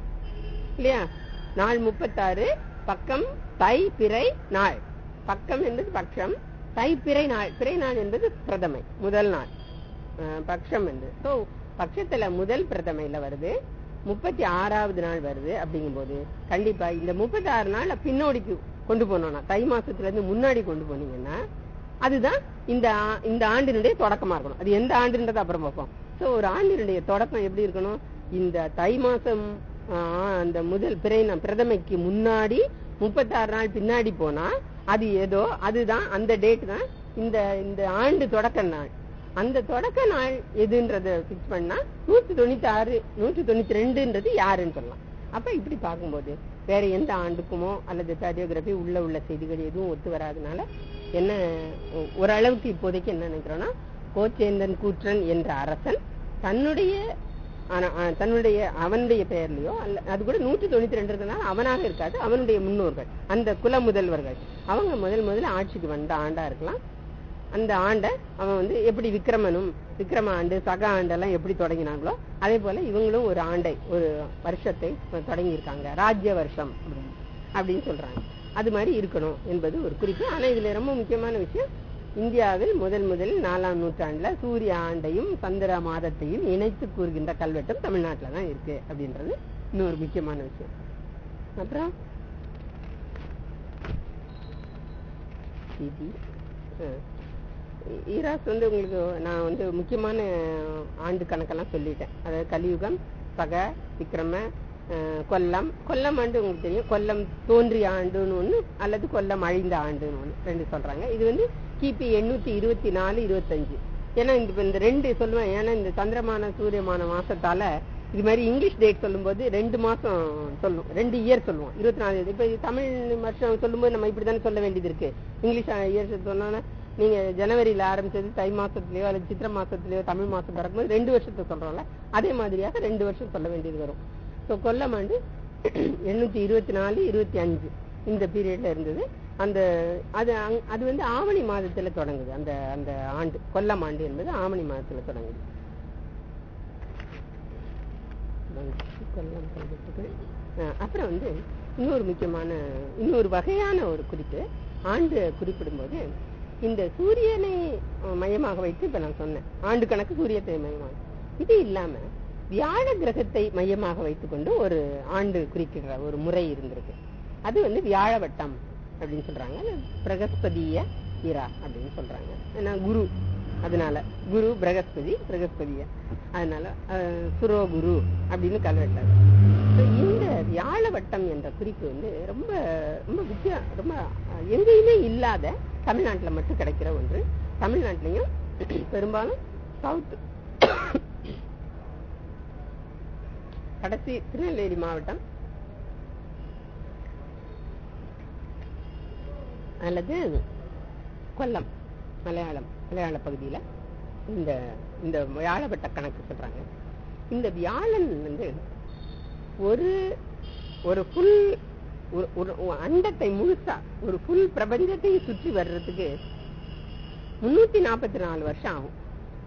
இல்லையா நாள் முப்பத்தாறு பக்கம் தை பிறை நாள் பக்கம் என்பது பட்சம் தை பிறை நாள் பிறை நாள் என்பது பிரதமை முதல் நாள் அஹ், பட்சம் என்று சோ பட்சத்துல முதல் பிரதமையில வருது முப்பத்தி ஆறாவது நாள் வருது அப்படிங்கும்போது கண்டிப்பா இந்த முப்பத்தி ஆறு நாள் பின்னோடிக்கு கொண்டு போனோம்னா தை மாசத்துல இருந்து முன்னாடி கொண்டு போனீங்கன்னா அதுதான் இந்த ஆ- இந்த ஆண்டினுடைய தொடக்கமா இருக்கணும் அது எந்த ஆண்டுன்றத அப்புறம் பார்ப்போம் சோ ஒரு ஆண்டினுடைய தொடக்கம் எப்படி இருக்கணும் இந்த தை மாசம் ஆ, அந்த முதல் பிறை நா- பிரதமைக்கு முன்னாடி முப்பத்தாறு நாள் பின்னாடி போனா அது ஏதோ அதுதான் அந்த டேட் தான் இந்த இந்த ஆண்டு தொடக்க நாள் அந்த தொடக்க நாள் எதுன்றத பிக்ஸ் பண்ணா நூத்தி தொண்ணூத்தி ஆறு நூத்தி தொண்ணூத்தி ரெண்டுன்றது யாருன்னு சொல்லலாம் அப்ப இப்படி பார்க்கும்போது வேற எந்த ஆண்டுக்குமோ அல்லது பேரியோகிராபி உள்ள உள்ள செய்திகள் எதுவும் ஒத்து வராதனால என்ன ஒ- ஓரளவுக்கு இப்போதைக்கு என்ன நினைக்கிறோம்னா கோச்சேந்தன் கூற்றன் என்ற அரசன் தன்னுடைய ஆனா, ஆ, தன்னுடைய அவனுடைய பெயர்லயோ அல்ல அது கூட நூற்றி தொண்ணூத்தி ரெண்டு இருக்கனால அவனாக இருக்காது அவனுடைய முன்னோர்கள் அந்த குல முதல்வர்கள் அவங்க முதல் முதல்ல ஆட்சிக்கு வந்த ஆண்டா இருக்கலாம் அந்த ஆண்டை அவன் வந்து எப்படி விக்ரமனும் விக்ரம ஆண்டு சக ஆண்டெல்லாம் எப்படி தொடங்கினாங்களோ அதே போல இவங்களும் ஒரு ஆண்டை ஒரு வருஷத்தை தொடங்கி இருக்காங்க ராஜ்ய வருஷம் அப்படின்னு அப்படின்னு சொல்றாங்க அது மாதிரி இருக்கணும் என்பது ஒரு குறிப்பு ஆனா இதுல ரொம்ப முக்கியமான விஷயம் இந்தியாவில் முதல் முதலில் நாலாம் நூற்றாண்டுல சூரிய ஆண்டையும் சந்திர மாதத்தையும் இணைத்து கூறுகின்ற கல்வெட்டும் தமிழ்நாட்டுல தான் இருக்கு அப்படின்றது இன்னொரு முக்கியமான விஷயம் அப்புறம் திதி அஹ், ஈ- ஈராஸ் வந்து உங்களுக்கு நான் வந்து முக்கியமான ஆண்டு கணக்கெல்லாம் சொல்லிட்டேன் அதாவது கலியுகம் பக விக்ரம அஹ், கொல்லம் கொல்லம் ஆண்டு உங்களுக்கு தெரியும் கொல்லம் தோன்றிய ஆண்டுன்னு ஒண்ணு அல்லது கொல்லம் அழிந்த ஆண்டுன்னு ஒண்ணு ரெண்டு சொல்றாங்க இது வந்து கிபி எண்ணூத்தி இருபத்தி நாலு இருபத்தஞ்சு ஏன்னா இந்த இப்ப இந்த ரெண்டு சொல்லுவேன் ஏன்னா இந்த சந்திரமான சூரியமான மாசத்தால இது மாதிரி இங்கிலீஷ் டேட் சொல்லும்போது ரெண்டு மாசம் சொல்லுவோம் ரெண்டு இயர் சொல்லுவோம் இருபத்தி நாலு இப்ப இது தமிழ் வருஷம் சொல்லும்போது நம்ம இப்படித்தானே சொல்ல வேண்டியது இருக்கு இங்கிலீஷ் இயர் சொன்னோன்னா நீங்க ஜனவரியில ஆரம்பிச்சது தை மாசத்துலயோ அல்லது சித்திர மாசத்துலயோ தமிழ் மாசம் பிறக்கும்போது ரெண்டு வருஷத்தை சொல்றோம்ல அதே மாதிரியாக ரெண்டு வருஷம் சொல்ல வேண்டியது வரும் ஸோ கொல்லம் ஆண்டு எண்ணூத்தி இருபத்தி நாலு இருபத்தி அஞ்சு இந்த பீரியட்ல இருந்தது அந்த அது அங்- அது வந்து ஆவணி மாதத்துல தொடங்குது அந்த அந்த ஆண்டு கொல்லம் ஆண்டு என்பது ஆவணி மாதத்துல தொடங்குது கொல்லம் கல்வெட்டுக்கு அஹ் அப்புறம் வந்து இன்னொரு முக்கியமான இன்னொரு வகையான ஒரு குறிப்பு ஆண்டு குறிப்பிடும்போது இந்த சூரியனை அஹ், மையமாக வைத்து இப்ப நான் சொன்னேன் ஆண்டு கணக்கு சூரியத்தை மையமாக இது இல்லாம வியாழ கிரகத்தை மையமாக வைத்துக்கொண்டு ஒரு ஆண்டு குறிக்கிற ஒரு முறை இருந்திருக்கு அது வந்து வியாழ வட்டம் அப்படின்னு சொல்றாங்க அது பிரகஸ்பதிய இரா அப்படின்னு சொல்றாங்க ஏன்னா குரு அதனால குரு பிரகஸ்பதி பிரகஸ்பதிய அதனால அஹ், சுரோகுரு அப்படின்னு கல்வெட்டார் So, இந்த வியாழ வட்டம் என்ற குறிப்பு வந்து ரொம்ப ரொம்ப வித்தியா ரொம்ப அஹ், எங்கேயுமே இல்லாத தமிழ்நாட்டுல மட்டும் கிடைக்கிற ஒன்று தமிழ்நாட்டிலையும் பெரும்பாலும் சவுத் கடைசி திருநெல்வேலி மாவட்டம் அல்லது கொல்லம் மலையாளம் மலையாள பகுதியில இந்த இந்த வியாழப்பட்ட கணக்கு சொல்றாங்க இந்த வியாழன் வந்து ஒரு ஒரு ஃபுல் ஒரு ஒரு அண்டத்தை முழுசா ஒரு ஃபுல் பிரபஞ்சத்தை சுற்றி வர்றதுக்கு முன்னூத்தி நாற்பத்தி நாலு வருஷம் ஆகும்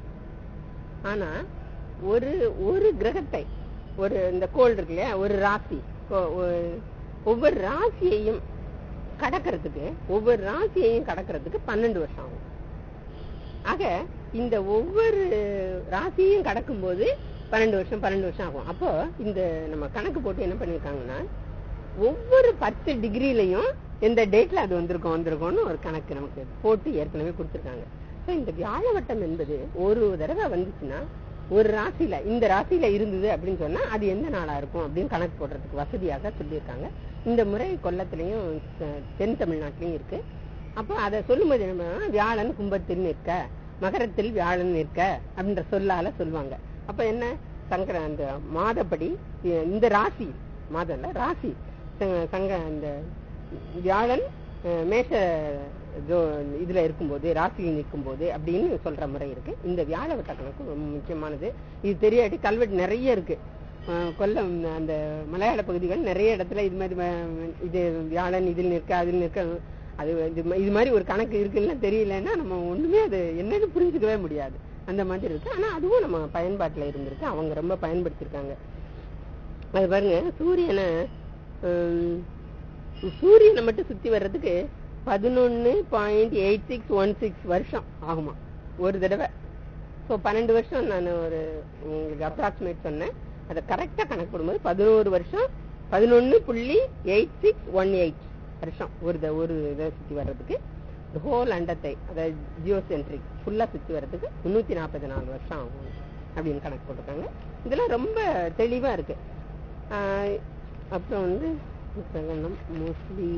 ஆனா ஒரு ஒரு கிரகத்தை ஒரு இந்த கோள் இருக்கு இல்லையா ஒரு ராசி ஒ- ஒ- ஒவ்வொரு ராசியையும் கடக்கிறதுக்கு ஒவ்வொரு ராசியையும் கடக்கிறதுக்கு பன்னெண்டு வருஷம் ஆகும் ஆக இந்த ஒவ்வொரு ராசியையும் கடக்கும்போது பன்னெண்டு வருஷம் பன்னெண்டு வருஷம் ஆகும் அப்போ இந்த நம்ம கணக்கு போட்டு என்ன பண்ணிருக்காங்கன்னா ஒவ்வொரு பத்து டிகிரிலையும் எந்த டேட்ல அது வந்திருக்கும் வந்திருக்கும்னு ஒரு கணக்கு நமக்கு போட்டு ஏற்கனவே கொடுத்துருக்காங்க ஸோ இந்த வியாழவட்டம் என்பது ஒரு தடவை வந்துச்சுன்னா ஒரு ராசியில இந்த ராசியில இருந்தது அப்படின்னு சொன்னா அது எந்த நாளா இருக்கும் அப்படின்னு கணக்கு போடுறதுக்கு வசதியாக சொல்லியிருக்காங்க இந்த முறை கொல்லத்திலையும் தெ- தென் தமிழ்நாட்டிலையும் இருக்கு அப்போ அதை சொல்லும்போது என்ன பண்ணுவாங்கன்னா, வியாழன் கும்பத்தில் நிற்க மகரத்தில் வியாழன் நிற்க அப்படின்ற சொல்லால சொல்லுவாங்க அப்ப என்ன சங்கர அந்த மாதப்படி இ- இந்த ராசி மாதம் இல்ல ராசி ச- சங்க அந்த வியாழன் அஹ், மேஷ ஜோ- இதுல இருக்கும்போது ராசியில் நிற்கும்போது அப்படின்னு சொல்ற முறை இருக்கு இந்த வியாழ வட்ட கணக்கு ரொம்ப முக்கியமானது இது தெரியாட்டி கல்வெட்டு நிறைய இருக்கு அஹ், கொல்லம் அந்த மலையாள பகுதிகள் நிறைய இடத்துல இது மாதிரி வ- இது வியாழன் இதில் நிற்க அதில் நிற்க அது இது ம- இது மாதிரி ஒரு கணக்கு இருக்குன்னு தெரியலன்னா நம்ம ஒண்ணுமே அது என்னன்னு புரிஞ்சுக்கவே முடியாது அந்த மாதிரி இருக்கு ஆனா அதுவும் நம்ம பயன்பாட்டுல இருந்திருக்கு அவங்க ரொம்ப பயன்படுத்தியிருக்காங்க அது பாருங்க சூரியனை ஹம், சூரியனை மட்டும் சுத்தி வர்றதுக்கு பதினொன்னு point eight six one six வருஷம் ஆகுமா ஒரு தடவை ஸோ பன்னெண்டு வருஷம் நான் ஒரு உங்களுக்கு அப்ராக்சிமேட் சொன்னேன் அதை கரெக்டா கணக்கு போடும்போது பதினோரு வருஷம் பதினொன்னு புள்ளி எயிட் சிக்ஸ் ஒன் எயிட் வருஷம் ஒரு த- ஒரு இதை சுத்தி வர்றதுக்கு ஹோல் அண்டத்தை அதாவது ஜியோசென்ட்ரிக் ஃபுல்லா சுத்தி வர்றதுக்கு முன்னூத்தி நாற்பத்தி நாலு வருஷம் ஆகும் அப்படின்னு கணக்கு போட்டிருக்காங்க இதெல்லாம் ரொம்ப தெளிவா இருக்கு ஆஹ் அப்புறம் வந்து மோஸ்ட்லி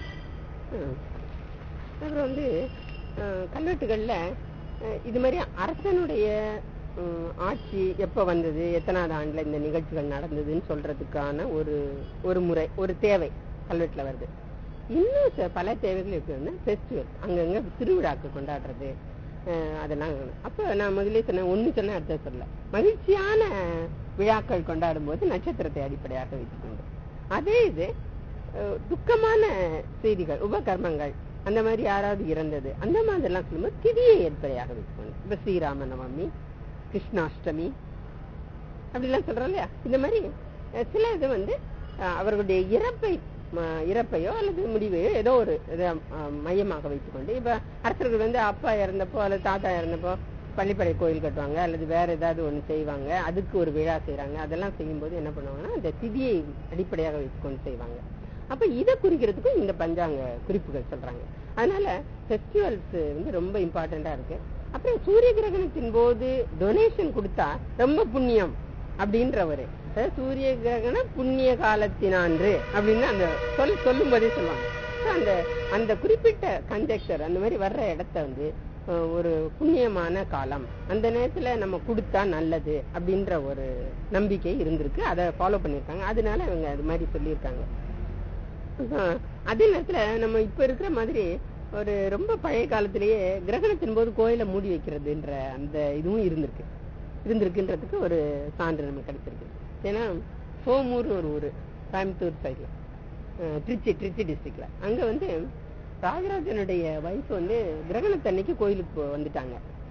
அப்புறம் வந்து அஹ், கல்வெட்டுகள்ல அஹ், இது மாதிரி அரசனுடைய உம், ஆட்சி எப்ப வந்தது எத்தனாவது ஆண்டுல இந்த நிகழ்ச்சிகள் நடந்ததுன்னு சொல்றதுக்கான ஒரு ஒரு முறை ஒரு தேவை கல்வெட்டுல வருது இன்னும் ச- பல தேவைகள் இருக்குன்னா ஃபெஸ்டிவல் அங்கங்க திருவிழாக்கு கொண்டாடுறது அஹ், அதெல்லாம் அப்ப நான் முதல்ல சொன்னேன் ஒண்ணு சொன்னேன் அடுத்த சொல்ல மகிழ்ச்சியான விழாக்கள் கொண்டாடும் போது நட்சத்திரத்தை அடிப்படையாக வைத்துக்கொண்டு அதே இது அஹ், துக்கமான செய்திகள் உபகர்மங்கள் அந்த மாதிரி யாராவது இறந்தது அந்த மாதிரி எல்லாம் சொல்லும்போது திதியை ஏற்படையாக வைத்துக்கொண்டு இப்ப ஸ்ரீராம நவமி கிருஷ்ணாஷ்டமி அப்படிலாம் சொல்றோம் இல்லையா இந்த மாதிரி அஹ், சில இது வந்து அஹ், அவர்களுடைய இறப்பை ம- இறப்பையோ அல்லது முடிவையோ ஏதோ ஒரு இதை அஹ், மையமாக வைத்துக்கொண்டு இப்ப அரசர்கள் வந்து அப்பா இறந்தப்போ அல்லது தாத்தா இறந்தப்போ பள்ளிப்படை கோயில் கட்டுவாங்க அல்லது வேற ஏதாவது ஒண்ணு செய்வாங்க அதுக்கு ஒரு விழா செய்றாங்க அதெல்லாம் செய்யும்போது என்ன பண்ணுவாங்கன்னா அந்த திதியை அடிப்படையாக வைத்துக்கொண்டு செய்வாங்க அப்ப இதை குறிக்கிறதுக்கும் இந்த பஞ்சாங்க குறிப்புகள் சொல்றாங்க அதனால ஃபெஸ்டிவல்ஸ் வந்து ரொம்ப இம்பார்ட்டண்டா இருக்கு அப்புறம் சூரிய கிரகணத்தின் போது டொனேஷன் கொடுத்தா ரொம்ப புண்ணியம் அப்படின்றவரு அதாவது சூரிய கிரகண புண்ணிய காலத்தினான்று அப்படின்னு அந்த சொல் சொல்லும் போதே சொல்லுவாங்க So, அந்த அந்த குறிப்பிட்ட கன்ஜெக்சர் அந்த மாதிரி வர்ற இடத்த வந்து அஹ், ஒரு புண்ணியமான காலம் அந்த நேரத்துல நம்ம கொடுத்தா நல்லது அப்படின்ற ஒரு நம்பிக்கை இருந்திருக்கு அதை ஃபாலோ பண்ணியிருக்காங்க அதனால இவங்க அது மாதிரி சொல்லியிருக்காங்க அஹ், அதே நேரத்துல நம்ம இப்ப இருக்கிற மாதிரி ஒரு ரொம்ப பழைய காலத்திலேயே கிரகணத்தின் போது கோயிலை மூடி வைக்கிறதுன்ற அந்த இதுவும் இருந்திருக்கு இருந்திருக்குன்றதுக்கு ஒரு சான்று நமக்கு கிடைச்சிருக்கு ஏன்னா சோமூர்னு ஒரு ஊர் கோயம்புத்தூர் சைட்ல திருச்சி திருச்சி டிஸ்ட்ரிக்ட்ல அங்க வந்து ராஜராஜனுடைய வைஃப் வந்து கிரகணத்தன்னைக்கு கோயிலுக்கு போ- வந்துட்டாங்க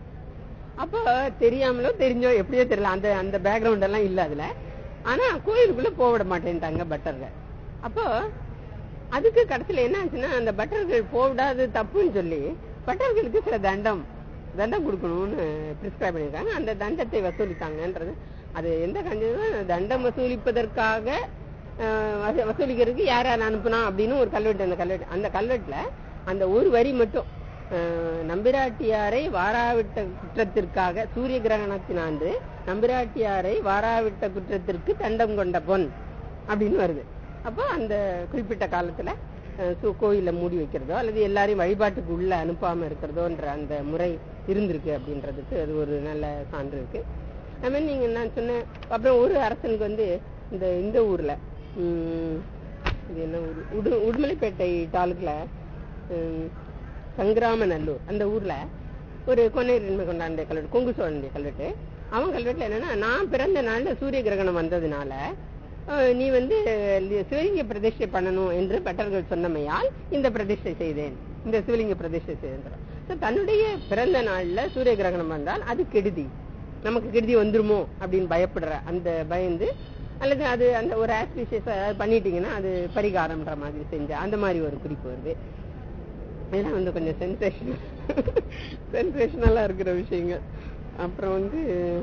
அப்போ தெரியாமலோ தெரிஞ்சோ எப்படியோ தெரியல அந்த அந்த பேக்ரவுண்ட் எல்லாம் இல்ல அதுல ஆனா கோயிலுக்குள்ள போக விட மாட்டேன்ட்டாங்க பட்டர்கள் அப்போ அதுக்கு கடைசியில என்ன ஆச்சுன்னா அந்த பட்டர்கள் போவிடாது தப்புன்னு சொல்லி பட்டர்களுக்கு சில தண்டம் தண்டம் கொடுக்கணும்னு பிரிஸ்கிரைப் பண்ணியிருக்காங்க அந்த தண்டத்தை வசூலித்தாங்கன்றது அது எந்த கஞ்சம் தண்டம் வசூலிப்பதற்காக அஹ், வசூ- வசூலிக்கிறதுக்கு யார் யார் அனுப்புனா அப்படின்னு ஒரு கல்வெட்டு அந்த கல்வெட்டு அந்த கல்வெட்டுல அந்த ஒரு வரி மட்டும் அஹ், நம்பிராட்டியாரை வாராவிட்ட குற்றத்திற்காக சூரிய கிரகணத்தினாண்டு நம்பிராட்டியாரை வாராவிட்ட குற்றத்திற்கு தண்டம் கொண்ட பொன் அப்படின்னு வருது அப்போ அந்த குறிப்பிட்ட காலத்துல அஹ், சு- கோயிலை மூடி வைக்கிறதோ அல்லது எல்லாரையும் வழிபாட்டுக்கு உள்ள அனுப்பாம இருக்கிறதோன்ற அந்த முறை இருந்திருக்கு அப்படின்றதுக்கு அது ஒரு நல்ல சான்று இருக்கு அது மாதிரி நீங்க நான் சொன்ன அப்புறம் ஒரு அரசனுக்கு வந்து இந்த இந்த ஊர்ல உம், இது என்ன ஊர் உடு உடுமலைப்பேட்டை தாலுக்குல உம், சங்கிராமநல்லூர் அந்த ஊர்ல ஒரு கொன்னையரின்மை கொண்டாந்த கல்வெட்டு கொங்கு சோழனுடைய கல்வெட்டு அவன் கல்வெட்டுல என்னன்னா நான் பிறந்த நாள்ல சூரிய கிரகணம் வந்ததுனால அஹ், நீ வந்து லி- சிவலிங்க பிரதிஷ்டை பண்ணணும் என்று பட்டர்கள் சொன்னமையால் இந்த பிரதிஷ்டை செய்தேன் இந்த சிவலிங்க பிரதிஷ்டை செய்தேன் So, தன்னுடைய பிறந்த நாள்ல சூரிய கிரகணம் வந்தால் அது கெடுதி நமக்கு கெடுதி வந்துருமோ அப்படின்னு பயப்படுற அந்த பயந்து அல்லது அது அந்த ஒரு ஆஸ்பிஷியஸ் பண்ணிட்டீங்கன்னா அது பரிகாரம்ன்ற மாதிரி செஞ்ச அந்த மாதிரி ஒரு குறிப்பு வருது இதெல்லாம் வந்து கொஞ்சம் சென்சேஷனல் சென்சேஷனலா இருக்கிற விஷயங்கள் அப்புறம் வந்து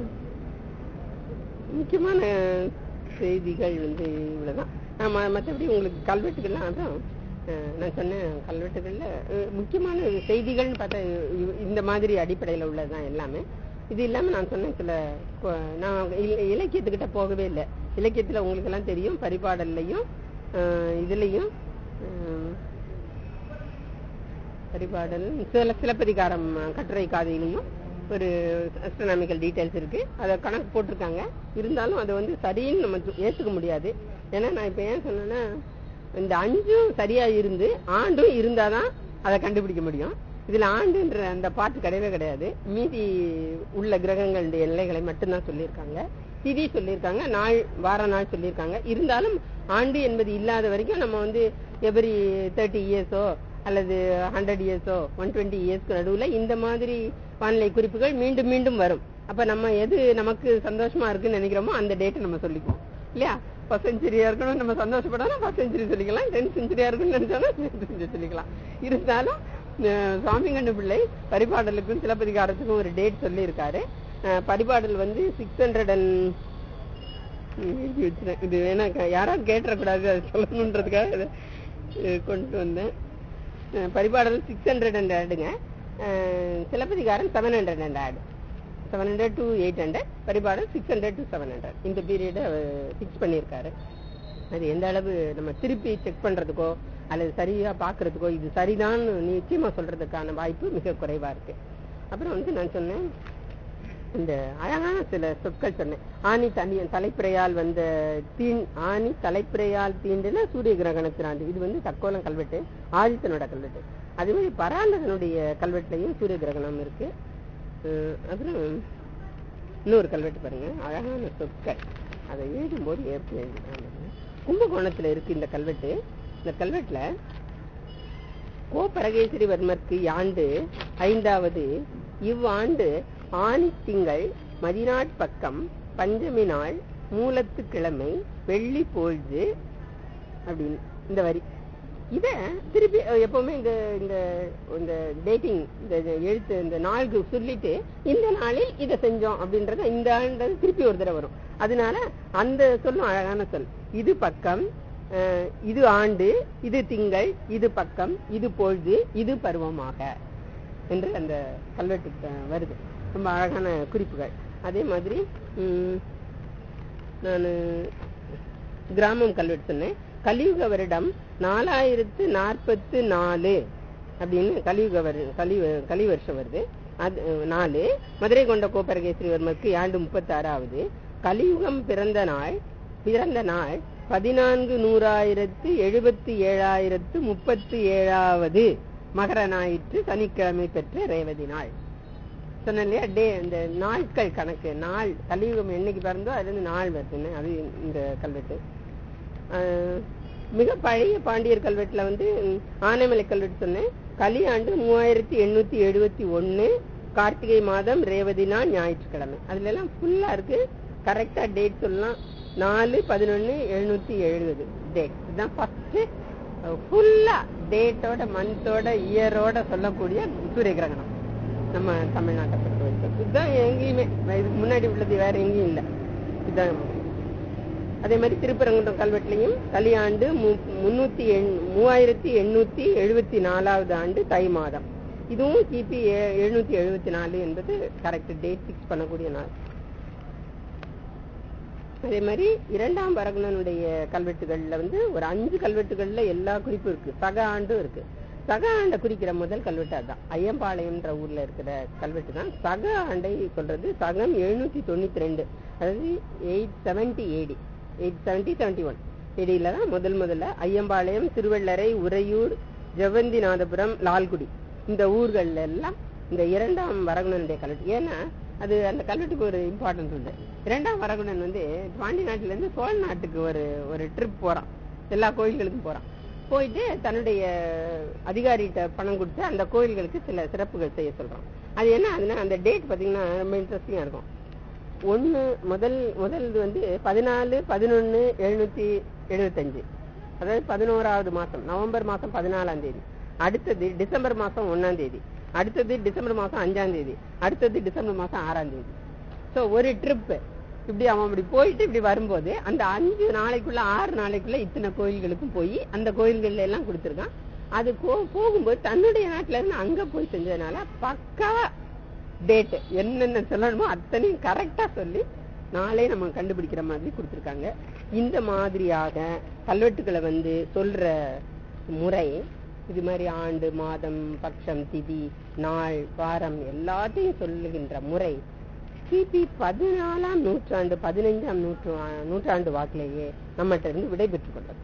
முக்கியமான செய்திகள் வந்து இவ்வளவுதான் ஆமா மற்றபடி உங்களுக்கு கல்வெட்டுகள்லாம் அதான் அஹ், நான் சொன்னேன் கல்வெட்டுகள்ல அஹ், முக்கியமான செய்திகள்னு பார்த்தா இ- இந்த மாதிரி அடிப்படையில உள்ளதுதான் எல்லாமே இது இல்லாம நான் சொன்னேன் சில கொ- நான் இல- இலக்கியத்துக்கிட்ட போகவே இல்லை இலக்கியத்துல உங்களுக்கு எல்லாம் தெரியும் பரிபாடல்லையும் அஹ், இதுலயும் அஹ், பரிபாடல் சில சிலப்பதிகாரம் அஹ், கட்டுரை காதையிலையும் ஒரு அஸ்ட்ரானாமிக்கல் டீடைல்ஸ் இருக்கு அதை கணக்கு போட்டிருக்காங்க இருந்தாலும் அதை வந்து சரின்னு நம்ம து- ஏத்துக்க முடியாது ஏன்னா நான் இப்ப ஏன் சொன்னேன்னா இந்த அஞ்சும் சரியா இருந்து ஆண்டும் இருந்தாதான் அதை கண்டுபிடிக்க முடியும் இதுல ஆண்டுன்ற அந்த பாட்டு கிடையவே கிடையாது மீதி உள்ள கிரகங்களுடைய எல்லைகளை மட்டும்தான் சொல்லியிருக்காங்க திதி சொல்லியிருக்காங்க நாள் வார நாள் சொல்லியிருக்காங்க இருந்தாலும் ஆண்டு என்பது இல்லாத வரைக்கும் நம்ம வந்து எவரி தேர்ட்டி இயர்ஸோ அல்லது ஹண்ட்ரட் இயர்ஸோ ஒன் டுவெண்ட்டி இயர்ஸ்க்கு நடுவுல இந்த மாதிரி வானிலை குறிப்புகள் மீண்டும் மீண்டும் வரும் அப்ப நம்ம எது நமக்கு சந்தோஷமா இருக்குன்னு நினைக்கிறோமோ அந்த டேட்டை நம்ம சொல்லிக்குவோம் இல்லையா ஃபர்ஸ்ட் செஞ்சுரியா இருக்கணும் நம்ம சந்தோஷப்படணும் ஃபர்ஸ்ட் செஞ்சுரி சொல்லிக்கலாம் டென்த் செஞ்சுரியா இருக்குன்னு நினைச்சோம்னா tenth century சொல்லிக்கலாம் இருந்தாலும் அஹ், சுவாமிகண்ணு பிள்ளை பரிபாடலுக்கும் சிலப்பதிகாரத்துக்கும் ஒரு டேட் சொல்லியிருக்காரு அஹ், பரிபாடல் வந்து சிக்ஸ் ஹண்ட்ரட் அண்ட் எழுதி வச்சிருக்கேன் இது வேணா க- யாராவது கேட்டுறக்கூடாது அது சொல்லணுன்றதுக்காக இதை அஹ், கொண்டு வந்தேன் அஹ், பரிபாடல் சிக்ஸ் ஹண்ட்ரட் அண்ட் ஆடுங்க சிலப்பதிகாரம் செவன் ஹண்ட்ரட் அண்ட் ஆடு seven hundred to eight hundred Paripadal six hundred to seven hundred இந்த பீரியடை ஃபிக்ஸ் பண்ணியிருக்காரு அது எந்த அளவு நம்ம திருப்பி செக் பண்றதுக்கோ அல்லது சரியா பாக்குறதுக்கோ இது சரிதான் நிச்சயமா சொல்றதுக்கான வாய்ப்பு மிக குறைவா இருக்கு அப்புறம் வந்து நான் சொன்னேன் இந்த அழகான சில சொற்கள் சொன்னேன் ஆணி தனி தலைப்பிறையால் வந்த தீன் ஆணி தலைப்பிறையால் தீண்டுல சூரிய கிரகணத்தினாண்டு இது வந்து தக்கோலம் கல்வெட்டு ஆதித்தனோட கல்வெட்டு அதே மாதிரி பராந்தகனுடைய கல்வெட்டுலையும் சூரிய கிரகணம் இருக்கு அஹ் அப்புறம் இன்னொரு கல்வெட்டு பாருங்க அழகான சொற்கள் அதை எழுதும்போது எப்படி எழுதுறாங்க கும்பகோணத்துல இருக்கு இந்த கல்வெட்டு இந்த கல்வெட்டுல கோபரகேசரிவர்மர்க்கு யாண்டு ஐந்தாவது இவ்வாண்டு ஆணி திங்கள் மதிநாட் பக்கம் பஞ்சமி நாள் மூலத்து கிழமை வெள்ளி பொழுது அப்படின்னு இந்த வரி இத திருப்பி அஹ், எப்பவுமே இந்த இந்த இந்த டேட்டிங் இந்த இந்த எழுத்து இந்த நாளுக்கு சொல்லிட்டு இந்த நாளில் இதை செஞ்சோம் அப்படின்றத இந்த ஆண்டு திருப்பி ஒரு தடவை வரும் அதனால அந்த சொல்லும் அழகான சொல் இது பக்கம் அஹ், இது ஆண்டு இது திங்கள் இது பக்கம் இது பொழுது இது பருவமாக என்று அந்த கல்வெட்டு அஹ், வருது ரொம்ப அழகான குறிப்புகள் அதே மாதிரி நான் கிராமம் கல்வெட்டு சொன்னேன் கலியுக வருடம் நாலாயிரத்து நாற்பத்து நாலு அப்படின்னு கலியுக வரு கலி கலி வருஷம் வருது அது அஹ், நாலு மதுரை கொண்ட கோப்பரகேசரிவர்மருக்கு ஆண்டு முப்பத்தாறாவது கலியுகம் பிறந்த நாள் பிறந்த நாள் பதினான்கு நூறாயிரத்து எழுபத்தி ஏழாயிரத்து முப்பத்தி ஏழாவது மகர ஞாயிற்று சனிக்கிழமை பெற்ற ரேவதி நாள் சொன்னேன் இல்லையா டே இந்த நாட்கள் கணக்கு நாள் கலியுகம் என்னைக்கு பிறந்தோ அதுல இருந்து நாள் வருதுன்னு அது இந்த கல்வெட்டு ஆஹ், மிக பழைய பாண்டியர் கல்வெட்டுல வந்து ம், ஆனைமலை கல்வெட்டு சொன்னேன் கலியாண்டு மூவாயிரத்தி எண்ணூத்தி எழுபத்தி ஒண்ணு கார்த்திகை மாதம் ரேவதி நாள் ஞாயிற்றுக்கிழமை அதுல எல்லாம் ஃபுல்லா இருக்கு கரெக்டா டேட் சொல்லலாம் நாலு பதினொன்னு எழுநூத்தி எழுபது டேட் இதுதான் ஃபர்ஸ்ட் ஃபுல்லா டேட்டோட மந்தோட இயரோட சொல்லக்கூடிய சூரிய கிரகணம் நம்ம தமிழ்நாட்டை பொறுத்த வரைக்கும் இதுதான் எங்கேயுமே இதுக்கு முன்னாடி உள்ளது வேற எங்கேயும் இல்லை இதுதான் அதே மாதிரி திருப்பரங்குன்றம் கல்வெட்டுலையும் கலியாண்டு மு- முன்னூத்தி எண்- மூவாயிரத்தி எண்ணூத்தி எழுபத்தி நாலாவது ஆண்டு தை மாதம் இதுவும் கிபி ஏ- எழுநூத்தி எழுபத்தி நாலு என்பது கரெக்ட் டேட் ஃபிக்ஸ் பண்ணக்கூடிய நாள் அதே மாதிரி இரண்டாம் வரகுணனுடைய கல்வெட்டுகள்ல வந்து ஒரு அஞ்சு கல்வெட்டுகள்ல எல்லா குறிப்பும் இருக்கு சக ஆண்டும் இருக்கு சக ஆண்டை குறிக்கிற முதல் கல்வெட்டு அதுதான் ஐயம்பாளையம்ன்ற ஊர்ல இருக்கிற கல்வெட்டு தான் சக ஆண்டை சொல்றது சகம் எழுநூத்தி தொண்ணூத்தி ரெண்டு அதாவது eight seventy AD eight seventy seventy one ஏடியில தான் முதல் முதல்ல ஐயம்பாளையம் திருவள்ளரை உறையூர் ஜெவந்திநாதபுரம் லால்குடி இந்த ஊர்கள்ல எல்லாம் இந்த இரண்டாம் வரகுணனுடைய கல்வெட்டு ஏன்னா அது அந்த கல்வெட்டுக்கு ஒரு இம்பார்ட்டன்ஸ் உண்டு இரண்டாம் வரகுணன் வந்து பாண்டி நாட்டுல இருந்து சோழ நாட்டுக்கு ஒரு ஒரு ட்ரிப் போறான் எல்லா கோயில்களுக்கும் போறான் போயிட்டு தன்னுடைய அதிகாரிகிட்ட பணம் கொடுத்து அந்த கோயில்களுக்கு சில சிறப்புகள் செய்ய சொல்றான் அது என்ன அதுன்னா அந்த டேட் பாத்தீங்கன்னா ரொம்ப இன்ட்ரெஸ்டிங்கா இருக்கும் ஒண்ணு முதல் முதல் இது வந்து பதினாலு பதினொன்னு எழுநூத்தி எழுபத்தஞ்சு அதாவது பதினோராவது மாசம் நவம்பர் மாசம் பதினாலாம் தேதி அடுத்தது டிசம்பர் மாசம் ஒண்ணாம் தேதி அடுத்தது டிசம்பர் மாசம் அஞ்சாம் தேதி அடுத்தது டிசம்பர் மாசம் ஆறாம் தேதி சோ ஒரு ட்ரிப் இப்படி அவன் இப்படி போயிட்டு இப்படி வரும்போது அந்த அஞ்சு நாளைக்குள்ள ஆறு நாளைக்குள்ள இத்தனை கோயில்களுக்கும் போய் அந்த கோயில்கள்ல எல்லாம் கொடுத்திருக்கான் அது கோ- போகும்போது தன்னுடைய நாட்டுல இருந்து அங்க போய் செஞ்சதுனால பக்காவா டேட் என்னென்ன சொல்லணுமோ அத்தனையும் கரெக்டா சொல்லி நாளே நம்ம கண்டுபிடிக்கிற மாதிரி கொடுத்திருக்காங்க இந்த மாதிரியாக கல்வெட்டுகளை வந்து சொல்ற முறை இது மாதிரி ஆண்டு மாதம் பட்சம் திதி நாள் வாரம் எல்லாத்தையும் சொல்லுகின்ற முறை கிபி பதினாலாம் நூற்றாண்டு பதினைஞ்சாம் நூற்று நூற்றாண்டு வாக்கிலேயே நம்மகிட்ட இருந்து விடைபெற்றுக் கொண்டது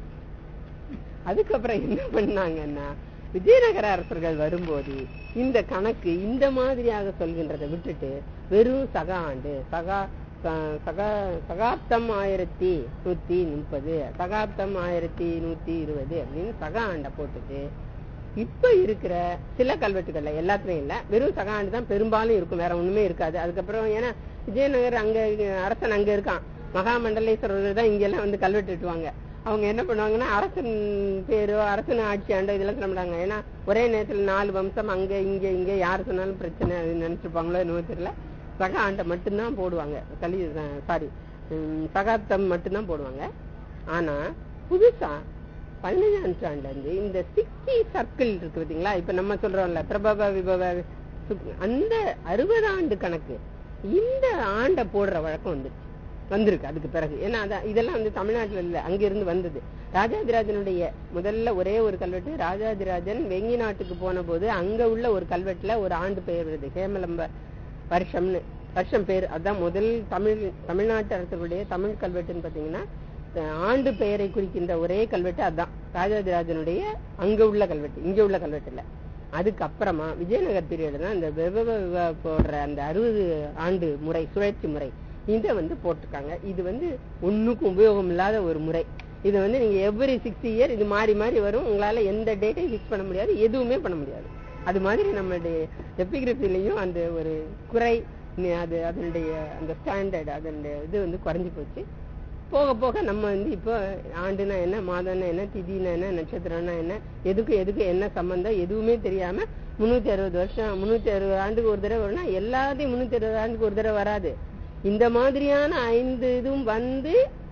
அதுக்கப்புறம் என்ன பண்ணாங்கன்னா விஜயநகர அரசர்கள் வரும்போது இந்த கணக்கு இந்த மாதிரியாக சொல்கின்றதை விட்டுட்டு வெறும் சக ஆண்டு சகா ச- சகா சகாப்தம் ஆயிரத்தி நூத்தி முப்பது சகாப்தம் ஆயிரத்தி நூத்தி இருபது அப்படின்னு சக ஆண்டை போட்டுட்டு இப்ப இருக்கிற சில கல்வெட்டுகள்ல எல்லாத்துலயும் இல்ல வெறும் சக ஆண்டு தான் பெரும்பாலும் இருக்கும் வேற ஒண்ணுமே இருக்காது அதுக்கப்புறம் ஏன்னா விஜயநகர் அங்க அரசன் அங்க இருக்கான் மகாமண்டலேஸ்வரர் தான் இங்க எல்லாம் வந்து கல்வெட்டு வெட்டுவாங்க அவங்க என்ன பண்ணுவாங்கன்னா அரசன் பேரோ அரசன் ஆட்சி ஆண்டோ இதெல்லாம் சொல்ல மாட்டாங்க ஏன்னா ஒரே நேரத்துல நாலு வம்சம் அங்க இங்க இங்க யார் சொன்னாலும் பிரச்சனை அது நினைச்சிருப்பாங்களோ என்னவோ தெரியல சக ஆண்டை மட்டும்தான் போடுவாங்க கலி சாரி சகாப்தம் மட்டும்தான் போடுவாங்க ஆனா புதுசா பதினஞ்சாம் நூற்றாண்டுல இருந்து இந்த சிக்ஸ்டி சர்க்கிள் இருக்கு பாத்தீங்களா இப்ப நம்ம சொல்றோம்ல பிரபவ விபவ சுக்- அந்த அறுபது ஆண்டு கணக்கு இந்த ஆண்டை போடுற வழக்கம் வந்துருச்சு வந்திருக்கு அதுக்கு பிறகு ஏன்னா அதான் இதெல்லாம் வந்து தமிழ்நாட்டுல இல்ல அங்க இருந்து வந்தது ராஜாதிராஜனுடைய முதல்ல ஒரே ஒரு கல்வெட்டு ராஜாதிராஜன் வெங்கி நாட்டுக்கு போன போது அங்க உள்ள ஒரு கல்வெட்டுல ஒரு ஆண்டு பெயர் வருது ஹேமலம்ப வருஷம்னு வருஷம் பேர் அதான் முதல் தமிழ் தமிழ்நாட்டு அரசர்களுடைய தமிழ் கல்வெட்டுன்னு பாத்தீங்கன்னா அஹ், ஆண்டு பெயரை குறிக்கின்ற ஒரே கல்வெட்டு அதான் ராஜாதிராஜனுடைய அங்க உள்ள கல்வெட்டு இங்க உள்ள கல்வெட்டு இல்ல அதுக்கப்புறமா விஜயநகர் பீரியட் தான் இந்த விவ விவ போடுற அந்த அறுபது ஆண்டு முறை சுழற்சி முறை இதை வந்து போட்டிருக்காங்க இது வந்து ஒண்ணுக்கும் உபயோகம் இல்லாத ஒரு முறை இது வந்து நீங்க எவ்ரி சிக்ஸ் இயர் இது மாறி மாறி வரும் உங்களால எந்த டேட்டையும் ஃபிக்ஸ் பண்ண முடியாது எதுவுமே பண்ண முடியாது அது மாதிரி நம்மளுடைய எபிகிரபிலையும் அந்த ஒரு குறை நி- அது அதனுடைய அந்த ஸ்டாண்டர்ட் அதனுடைய இது வந்து குறைஞ்சு போச்சு போக போக நம்ம வந்து இப்போ ஆண்டுனா என்ன மாதம்னா என்ன திதினா என்ன நட்சத்திரம்னா என்ன எதுக்கு எதுக்கு என்ன சம்பந்தம் எதுவுமே தெரியாம முன்னூத்தி அறுபது வருஷம் முன்னூத்தி அறுபது ஆண்டுக்கு ஒரு தடவை வரும்னா எல்லாத்தையும் முன்னூத்தி அறுபது ஆண்டுக்கு ஒரு தடவை வராது இந்த மாதிரியான ஐந்து இதுவும் வந்து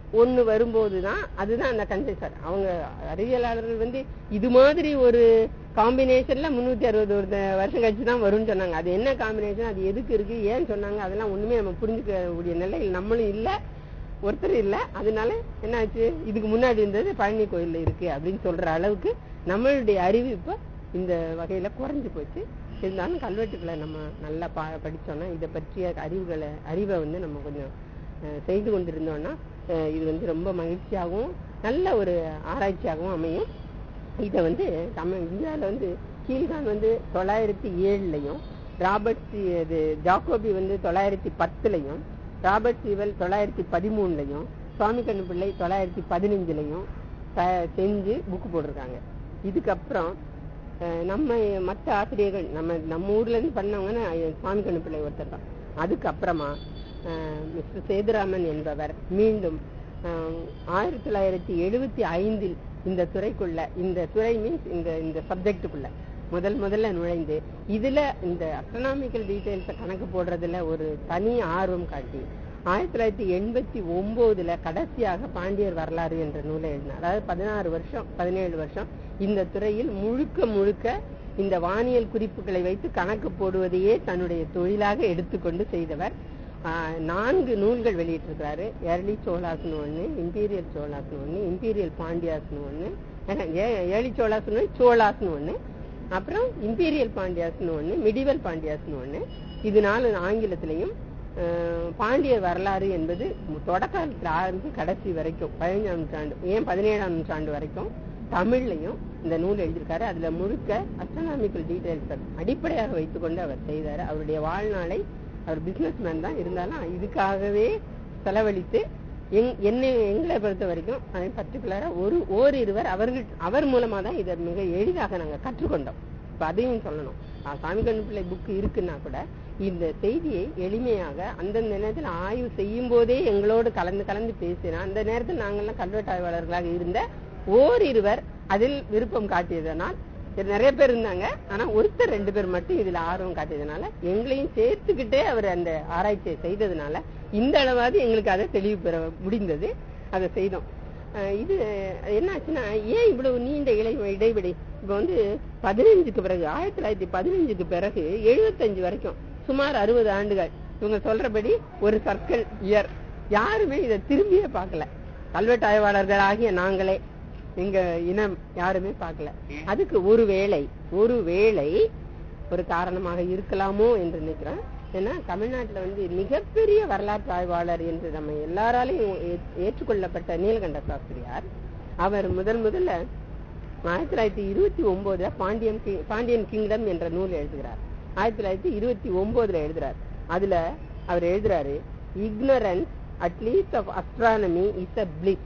ஒண்ணு வரும்போதுதான் அதுதான் அந்த கன்சென்சர் அவங்க அறிவியலாளர்கள் வந்து இது மாதிரி ஒரு காம்பினேஷன்ல முன்னூத்தி அறுபது ஒரு வருஷம் கழிச்சு தான் வரும்னு சொன்னாங்க அது என்ன காம்பினேஷன் அது எதுக்கு இருக்கு ஏன் சொன்னாங்க அதெல்லாம் ஒண்ணுமே நம்ம புரிஞ்சுக்கக்கூடிய நிலையில் நம்மளும் இல்ல ஒருத்தர் இல்ல அதனால என்னாச்சு இதுக்கு முன்னாடி இருந்தது பழனி கோயில்ல இருக்கு அப்படின்னு சொல்ற அளவுக்கு நம்மளுடைய அறிவு இப்ப இந்த வகையில குறைஞ்சு போச்சு இருந்தாலும் கல்வெட்டுக்களை நம்ம நல்லா பா படிச்சோம்னா இதை பற்றிய அறிவுகளை அறிவை வந்து நம்ம கொஞ்சம் அஹ், செய்து கொண்டிருந்தோம்னா அஹ், இது வந்து ரொம்ப மகிழ்ச்சியாகவும் நல்ல ஒரு ஆராய்ச்சியாகவும் அமையும் இதை வந்து நம்ம இந்தியாவில் வந்து கீழ்கான் வந்து தொள்ளாயிரத்தி ஏழுலையும் ராபர்ட் சி- இது ஜாக்கோபி வந்து தொள்ளாயிரத்தி பத்துலையும் ராபர்ட் சீவல் தொள்ளாயிரத்தி பதிமூணுலையும் சுவாமி கண்ணு பிள்ளை தொள்ளாயிரத்தி பதினஞ்சுலையும் த- செஞ்சு புக்கு போட்டிருக்காங்க இதுக்கப்புறம் அஹ், நம்ம மற்ற ஆசிரியர்கள் நம்ம நம்ம ஊர்ல இருந்து பண்ணவங்கன்னா அஹ், சுவாமி கண்ணு பிள்ளை ஒருத்தர் தான் அதுக்கப்புறமா அஹ், மிஸ்டர் சேதுராமன் என்பவர் மீண்டும் அஹ், ஆயிரத்தி தொள்ளாயிரத்தி எழுபத்தி ஐந்தில் இந்த துறைக்குள்ள இந்த துறை மீன்ஸ் இந்த இந்த சப்ஜெக்டுக்குள்ள முதல் முதல்ல நுழைந்து இதுல இந்த அஸ்ட்ரானாமிக்கல் டீடைல்ஸ கணக்கு போடுறதுல ஒரு தனி ஆர்வம் காட்டி ஆயிரத்தி தொள்ளாயிரத்தி எண்பத்தி ஒன்பதுல கடைசியாக பாண்டியர் வரலாறு என்ற நூலை எழுதினார் அதாவது பதினாறு வருஷம் பதினேழு வருஷம் இந்த துறையில் முழுக்க முழுக்க இந்த வானியல் குறிப்புகளை வைத்து கணக்கு போடுவதையே தன்னுடைய தொழிலாக எடுத்துக்கொண்டு செய்தவர் ஆஹ், நான்கு நூல்கள் வெளியிட்டிருக்கிறாரு ஏர்லி சோலாஸ்னு ஒண்ணு இம்பீரியல் சோலாஸ்னு ஒண்ணு இம்பீரியல் பாண்டியாஸ்னு ஒண்ணு ஏர்லி சோலாஸ்னு ஒண்ணு, சோலாஸ்னு ஒண்ணு அப்புறம் இம்பீரியல் பாண்டியாஸ்னு ஒண்ணு மிடிவல் பாண்டியாஸ்னு ஒண்ணு இது நாலு ஆங்கிலத்திலையும் அஹ், பாண்டியர் வரலாறு என்பது தொடக்கத்தில் ஆரம்பிச்சு கடைசி வரைக்கும் பதினஞ்சாம் நூற்றாண்டு ஏன் பதினேழாம் நூற்றாண்டு வரைக்கும் தமிழ்லையும் இந்த நூல் எழுதியிருக்காரு அதுல முழுக்க அஸ்ட்ரானாமிக்கல் டீடைல்ஸ் அடிப்படையாக வைத்துக்கொண்டு அவர் செய்தார் அவருடைய வாழ்நாளை அவர் பிசினஸ் மேன் தான் இருந்தாலும் இதுக்காகவே செலவழித்து எங் என்னை எங்களை பொறுத்த வரைக்கும் பர்டிகுலரா ஒரு ஓரிருவர் அவர்கள் அவர் மூலமா தான் இதை மிக எளிதாக நாங்க கற்றுக்கொண்டோம் இப்ப அதையும் சொல்லணும் ஆஹ் சாமி கண்ணு பிள்ளை புக் இருக்குன்னா கூட இந்த செய்தியை எளிமையாக அந்தந்த நேரத்தில் ஆய்வு செய்யும் போதே எங்களோடு கலந்து கலந்து பேசினா அந்த நேரத்தில் நாங்கெல்லாம் கல்வெட்டு ஆய்வாளர்களாக இருந்த ஓரிருவர் அதில் விருப்பம் காட்டியதனால் சரி, நிறைய பேர் இருந்தாங்க ஆனா ஒருத்தர் ரெண்டு பேர் மட்டும் இதுல ஆர்வம் காட்டியதுனால எங்களையும் சேர்த்துக்கிட்டே அவர் அந்த ஆராய்ச்சியை செய்ததுனால இந்த அளவாவது எங்களுக்கு அதை தெளிவு பெற முடிந்தது அதை செய்தோம் அஹ் இது என்ன ஆச்சுன்னா ஏன் இவ்வளவு நீண்ட இலை இடைவெளி இப்ப வந்து பதினஞ்சுக்கு பிறகு ஆயிரத்தி தொள்ளாயிரத்தி பதினஞ்சுக்கு பிறகு எழுபத்தஞ்சு வரைக்கும் சுமார் அறுபது ஆண்டுகள் இவங்க சொல்றபடி ஒரு சர்க்கிள் இயர் யாருமே இதை திரும்பியே பார்க்கல கல்வெட்டு ஆய்வாளர்கள் ஆகிய நாங்களே எங்க இனம் யாருமே பார்க்கல அதுக்கு ஒருவேளை ஒருவேளை ஒரு காரணமாக இருக்கலாமோ என்று நினைக்கிறேன் ஏன்னா தமிழ்நாட்டுல வந்து மிகப்பெரிய வரலாற்று ஆய்வாளர் என்று நம்ம எல்லாராலையும் ஏ- ஏற்றுக்கொள்ளப்பட்ட நீலகண்ட சாஸ்திரியார் அவர் முதல் முதல்ல ஆயிரத்தி தொள்ளாயிரத்தி இருபத்தி ஒன்பதுல பாண்டியன் கி- பாண்டியன் கிங்டம் என்ற நூல் எழுதுகிறார் ஆயிரத்தி தொள்ளாயிரத்தி இருபத்தி ஒன்பதுல எழுதுறார் அதுல அவர் எழுதுறாரு ignorance at least of astronomy is a bliss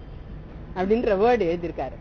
அப்படின்ற வேர்டு எழுதியிருக்காரு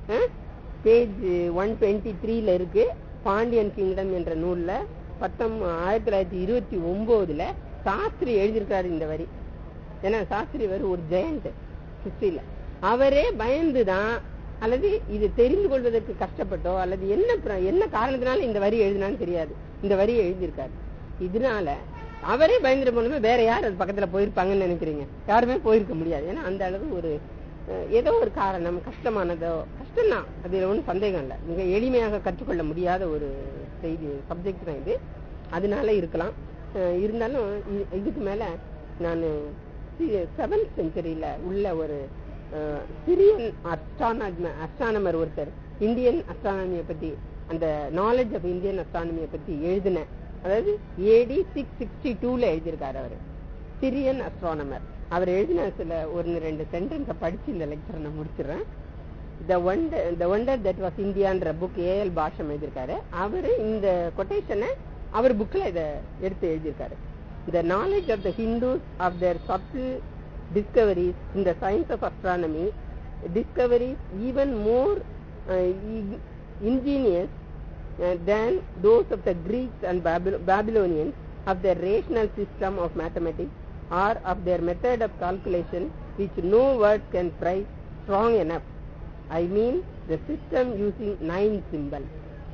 பேஜ் ஒன் டுவெண்ட்டி த்ரீல இருக்கு பாண்டியன் கிங்டம் என்ற நூல்ல பத்தொம் ஆயிரத்தி தொள்ளாயிரத்தி இருபத்தி ஒன்பதுல சாஸ்திரி எழுதியிருக்காரு இந்த வரி ஏன்னா சாஸ்திரி வரி ஒரு ஜெயண்ட் ஹிஸ்டரியில அவரே பயந்துதான் அல்லது இது தெரிந்து கொள்வதற்கு கஷ்டப்பட்டோ அல்லது என்ன பிர- என்ன காரணத்தினால இந்த வரி எழுதினான்னு தெரியாது இந்த வரியை எழுதியிருக்காரு இதனால அவரே பயந்துட போனமே வேற யார் அது பக்கத்துல போயிருப்பாங்கன்னு நினைக்கிறீங்க யாருமே போயிருக்க முடியாது ஏன்னா அந்த அளவு ஒரு அஹ், ஏதோ ஒரு காரணம் கஷ்டமானதோ கஷ்டம்தான் அதுல ஒன்றும் சந்தேகம் இல்லை மிக எளிமையாக கற்றுக்கொள்ள முடியாத ஒரு செய்தி சப்ஜெக்ட் தான் இது அதனால இருக்கலாம் அஹ், இருந்தாலும் இ- இதுக்கு மேல நான் செவன்த் செஞ்சுரியில உள்ள ஒரு அஹ், சிரியன் அஸ்ட்ரானமர் ஒருத்தர் இந்தியன் அஸ்ட்ரானமியை பத்தி அந்த நாலேஜ் ஆஃப் இந்தியன் அஸ்ட்ரானமியை பத்தி எழுதின அதாவது ஏடி சிக்ஸ் சிக்ஸ்டி டூல எழுதியிருக்காரு அவரு சிரியன் அஸ்ட்ரானமர் அவர் எழுதின சில ஒரு ரெண்டு சென்டென்ஸை படிச்சு இந்த லெக்சரை நான் முடிச்சிடுறேன் the wonder the wonder that was இந்தியான்ற புக் ஏஎல் பாஷம் எழுதியிருக்காரு அவரு இந்த கொட்டேஷனை அவர் புக்ல இத எடுத்து எழுதியிருக்காரு the knowledge of the Hindus of their subtle discoveries in the science of astronomy discoveries even more uh, in- ingenious uh, than those of the Greeks and Babyl- Babylonians of their rational system of mathematics or of their method of calculation which no word can price strong enough. I mean the system using nine symbols.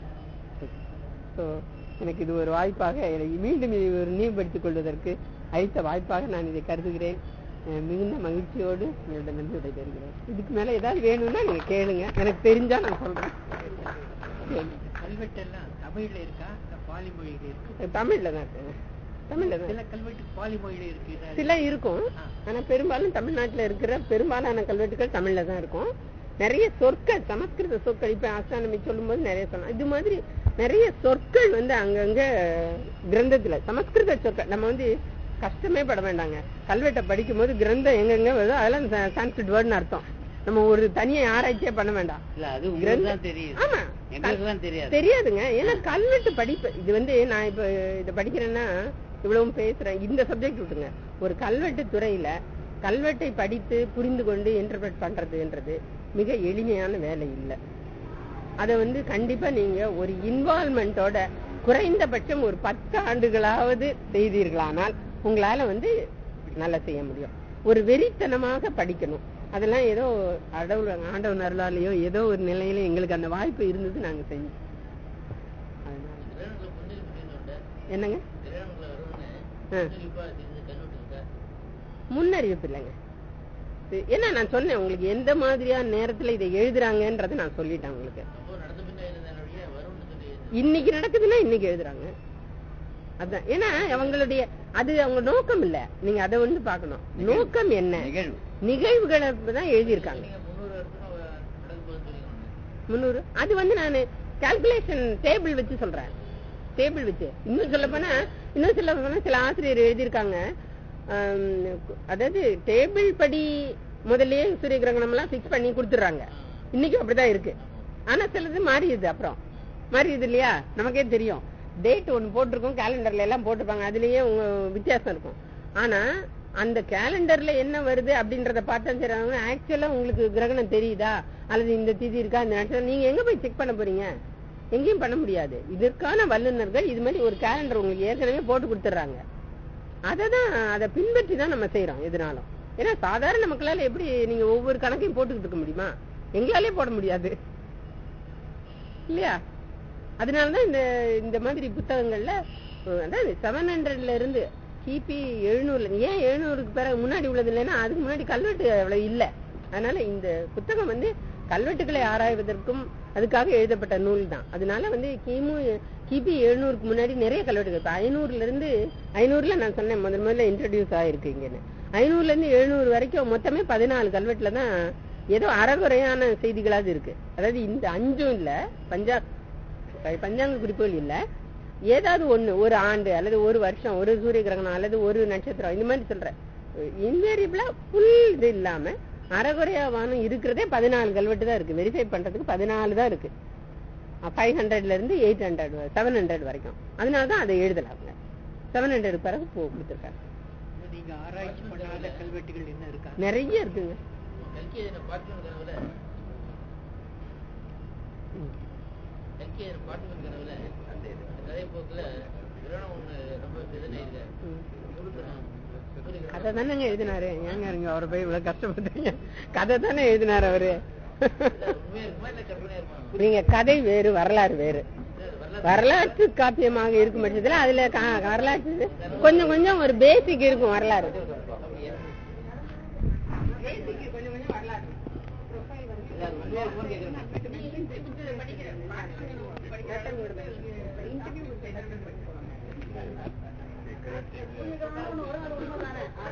So, எனக்கு இது ஒரு வாய்ப்பாக எனக்கு மீண்டும் இதை ஒரு நினைவுபடுத்திக் கொள்வதற்கு அளித்த வாய்ப்பாக நான் இதை கருதுகிறேன் அஹ் மிகுந்த மகிழ்ச்சியோடு உங்களிடமிருந்து விடைபெறுகிறேன் இதுக்கு மேல ஏதாவது வேணும்னா நீங்க கேளுங்க எனக்கு தெரிஞ்சா நான் சொல்றேன் கல்வெட்டெல்லாம் தமிழ்ல இருக்கா இல்ல பாலி மொழியில இருக்கு தமிழ்ல தான் இருக்கு தமிழ்ல தான் சில கல்வெட்டு பாலி மொழியில இருக்கு இது- சில இருக்கும் ஆ. ஆனா பெரும்பாலும் தமிழ்நாட்டுல இருக்கிற பெரும்பாலான கல்வெட்டுகள் தமிழ்ல தான் இருக்கும் நிறைய சொற்கள் சமஸ்கிருத சொற்கள் இப்ப ஆஸ்தானமி சொல்லும்போது நிறைய சொல்லலாம் இது மாதிரி நிறைய சொற்கள் வந்து அங்கங்க கிரந்தத்துல சமஸ்கிருத சொற்கள் நம்ம வந்து கஷ்டமே பட வேண்டாங்க கல்வெட்டை படிக்கும் போது கிரந்தம் எங்கெங்க வருதோ அதெல்லாம் சா- சான்ஸ்கிரிட் வேர்டுன்னு அர்த்தம் நம்ம ஒரு தனியா ஆராய்ச்சியே பண்ண வேண்டாம் இல்ல அது உங்களுக்கு கிரந்த- தான் தெரியும் ஆமா எங்களுக்கு தான் தெரியாது தெரியாதுங்க ஏன்னா கல்வெட்டு படிப்பு இது வந்து நான் இப்ப இத படிக்கிறேன்னா இவ்வளவும் பேசுறேன் இந்த சப்ஜெக்ட் விட்டுங்க ஒரு கல்வெட்டு துறையில கல்வெட்டை படித்து புரிந்து கொண்டு இன்டர்பிரட் பண்றதுன்றது மிக எளிமையான வேலை இல்லை அதை வந்து கண்டிப்பா நீங்க ஒரு இன்வால்மெண்டோட குறைந்தபட்சம் ஒரு பத்து ஆண்டுகளாவது செய்தீர்களானால் உங்களால வந்து நல்லா செய்ய முடியும் ஒரு வெறித்தனமாக படிக்கணும் அதெல்லாம் ஏதோ அடவுல ஆண்டவன் அருளாலேயோ ஏதோ ஒரு நிலையில எங்களுக்கு அந்த வாய்ப்பு இருந்தது நாங்க செஞ்சோம் அதனால. என்னங்க ஆ. முன்னறிவிப்பு இல்லைங்க இது- ஏன்னா நான் சொன்னேன் உங்களுக்கு எந்த மாதிரியான நேரத்துல இதை எழுதுறாங்கன்றதை நான் சொல்லிட்டேன் உங்களுக்கு இன்னைக்கு நடக்குதுன்னா இன்னைக்கு எழுதுறாங்க அதான் ஏன்னா அவங்களுடைய அது அவங்க நோக்கம் இல்ல நீங்க அதை வந்து பார்க்கணும் நோக்கம் என்ன நிகழ்வு நிகழ்வுகளை தான் எழுதியிருக்காங்க முந்நூறு அது வந்து நான் கால்குலேஷன் டேபிள் வச்சு சொல்றேன் டேபிள் வச்சு இன்னும் சொல்ல போனா இன்னும் சொல்ல போனா சில ஆசிரியர் எழுதியிருக்காங்க ஆம், அதாவது டேபிள் படி முதல்லயே சூரிய கிரகணம் எல்லாம் பிக்ஸ் பண்ணி கொடுத்துறாங்க இன்னைக்கும் அப்படிதான் இருக்கு ஆனா சிலது மாறிடுது அப்புறம் மாறிடுது இல்லையா நமக்கே தெரியும் டேட் ஒன்னு போட்டிருக்கோம் கேலண்டர்ல எல்லாம் போட்டிருப்பாங்க அதுலயே உங்க வித்தியாசம் இருக்கும் ஆனா அந்த கேலண்டர்ல என்ன வருது அப்படின்றத பார்த்தா சரி ஆக்சுவலா உங்களுக்கு கிரகணம் தெரியுதா அல்லது இந்த திதி இருக்கா இந்த நட்சத்திரம் நீங்க எங்க போய் செக் பண்ண போறீங்க எங்கேயும் பண்ண முடியாது இதற்கான வல்லுநர்கள் இது மாதிரி ஒரு கேலண்டர் உங்களுக்கு ஏற்கனவே போட்டு கொடுத்துட்றாங்க அதை தான் அதை பின்பற்றி தான் நம்ம செய்யறோம் எதுனாலும் ஏன்னா சாதாரண மக்களால எப்படி நீங்க ஒவ்வொரு கணக்கையும் போட்டுக்கிட்டு இருக்க முடியுமா எங்களாலே போட முடியாது இல்லையா அதனாலதான் இந்த இந்த மாதிரி புத்தகங்கள்ல அஹ், அதான் செவன் ஹண்ட்ரட்ல இருந்து கிபி எழுநூறுல ஏன் எழுநூறுக்கு பிறகு முன்னாடி உள்ளது இல்லைன்னா அதுக்கு முன்னாடி கல்வெட்டு அவ்வளவு இல்ல அதனால இந்த புத்தகம் வந்து கல்வெட்டுகளை ஆராய்வதற்கும் அதுக்காக எழுதப்பட்ட நூல் தான் அதனால வந்து கிமு கிபி எழுநூறுக்கு முன்னாடி நிறைய கல்வெட்டுகள் இப்ப ஐநூறுல இருந்து ஐநூறுல நான் சொன்னேன் முதல் முதல்ல இன்ட்ரடியூஸ் ஆயிருக்கு இங்கன்னு ஐநூறுல இருந்து எழுநூறு வரைக்கும் மொத்தமே பதினாலு கல்வெட்டுல தான் ஏதோ அறகுறையான செய்திகளாவது இருக்கு அதாவது இந்த அஞ்சும் இல்ல பஞ்சா பஞ்சாங்க குறிப்புகள் இல்ல ஏதாவது ஒண்ணு ஒரு ஆண்டு அல்லது ஒரு வருஷம் ஒரு சூரிய கிரகணம் அல்லது ஒரு நட்சத்திரம் இந்த மாதிரி சொல்றேன் இன்வேரியபிளா ஃபுல் இது இல்லாம அறகுறையா வானம் இருக்கிறதே பதினாலு கல்வெட்டு தான் இருக்கு வெரிஃபை பண்றதுக்கு பதினாலு தான் இருக்கு ஃபைவ் ஹண்ட்ரட்ல இருந்து எயிட் ஹண்ட்ரட் செவன் ஹண்ட்ரட் வரைக்கும் அதனால தான் அதை எழுதலாங்க செவன் ஹண்ட்ரட் பிறகு போ கொடுத்துருக்காங்க நீங்க ஆராய்ச்சி பண்ணாத கல்வெட்டுகள் என்ன இருக்கா நிறைய இருக்குங்க ம். ம். கதை தானேங்க எழுதினாரு ஏங்க இருங்க அவரை போய் இவ்வளவு கஷ்டப்படுறீங்க கதை தானே எழுதினாரு அவரு நீங்க கதை வேறு வரலாறு வேறு வரலாற்று காப்பியமாக இருக்கும் பட்சத்துல அதுல கா- வரலாற்று கொஞ்சம் கொஞ்சம் ஒரு பேசிக் இருக்கும் வரலாறு கொஞ்சம் கொஞ்சம் வரலாறு இன்டர்வியூ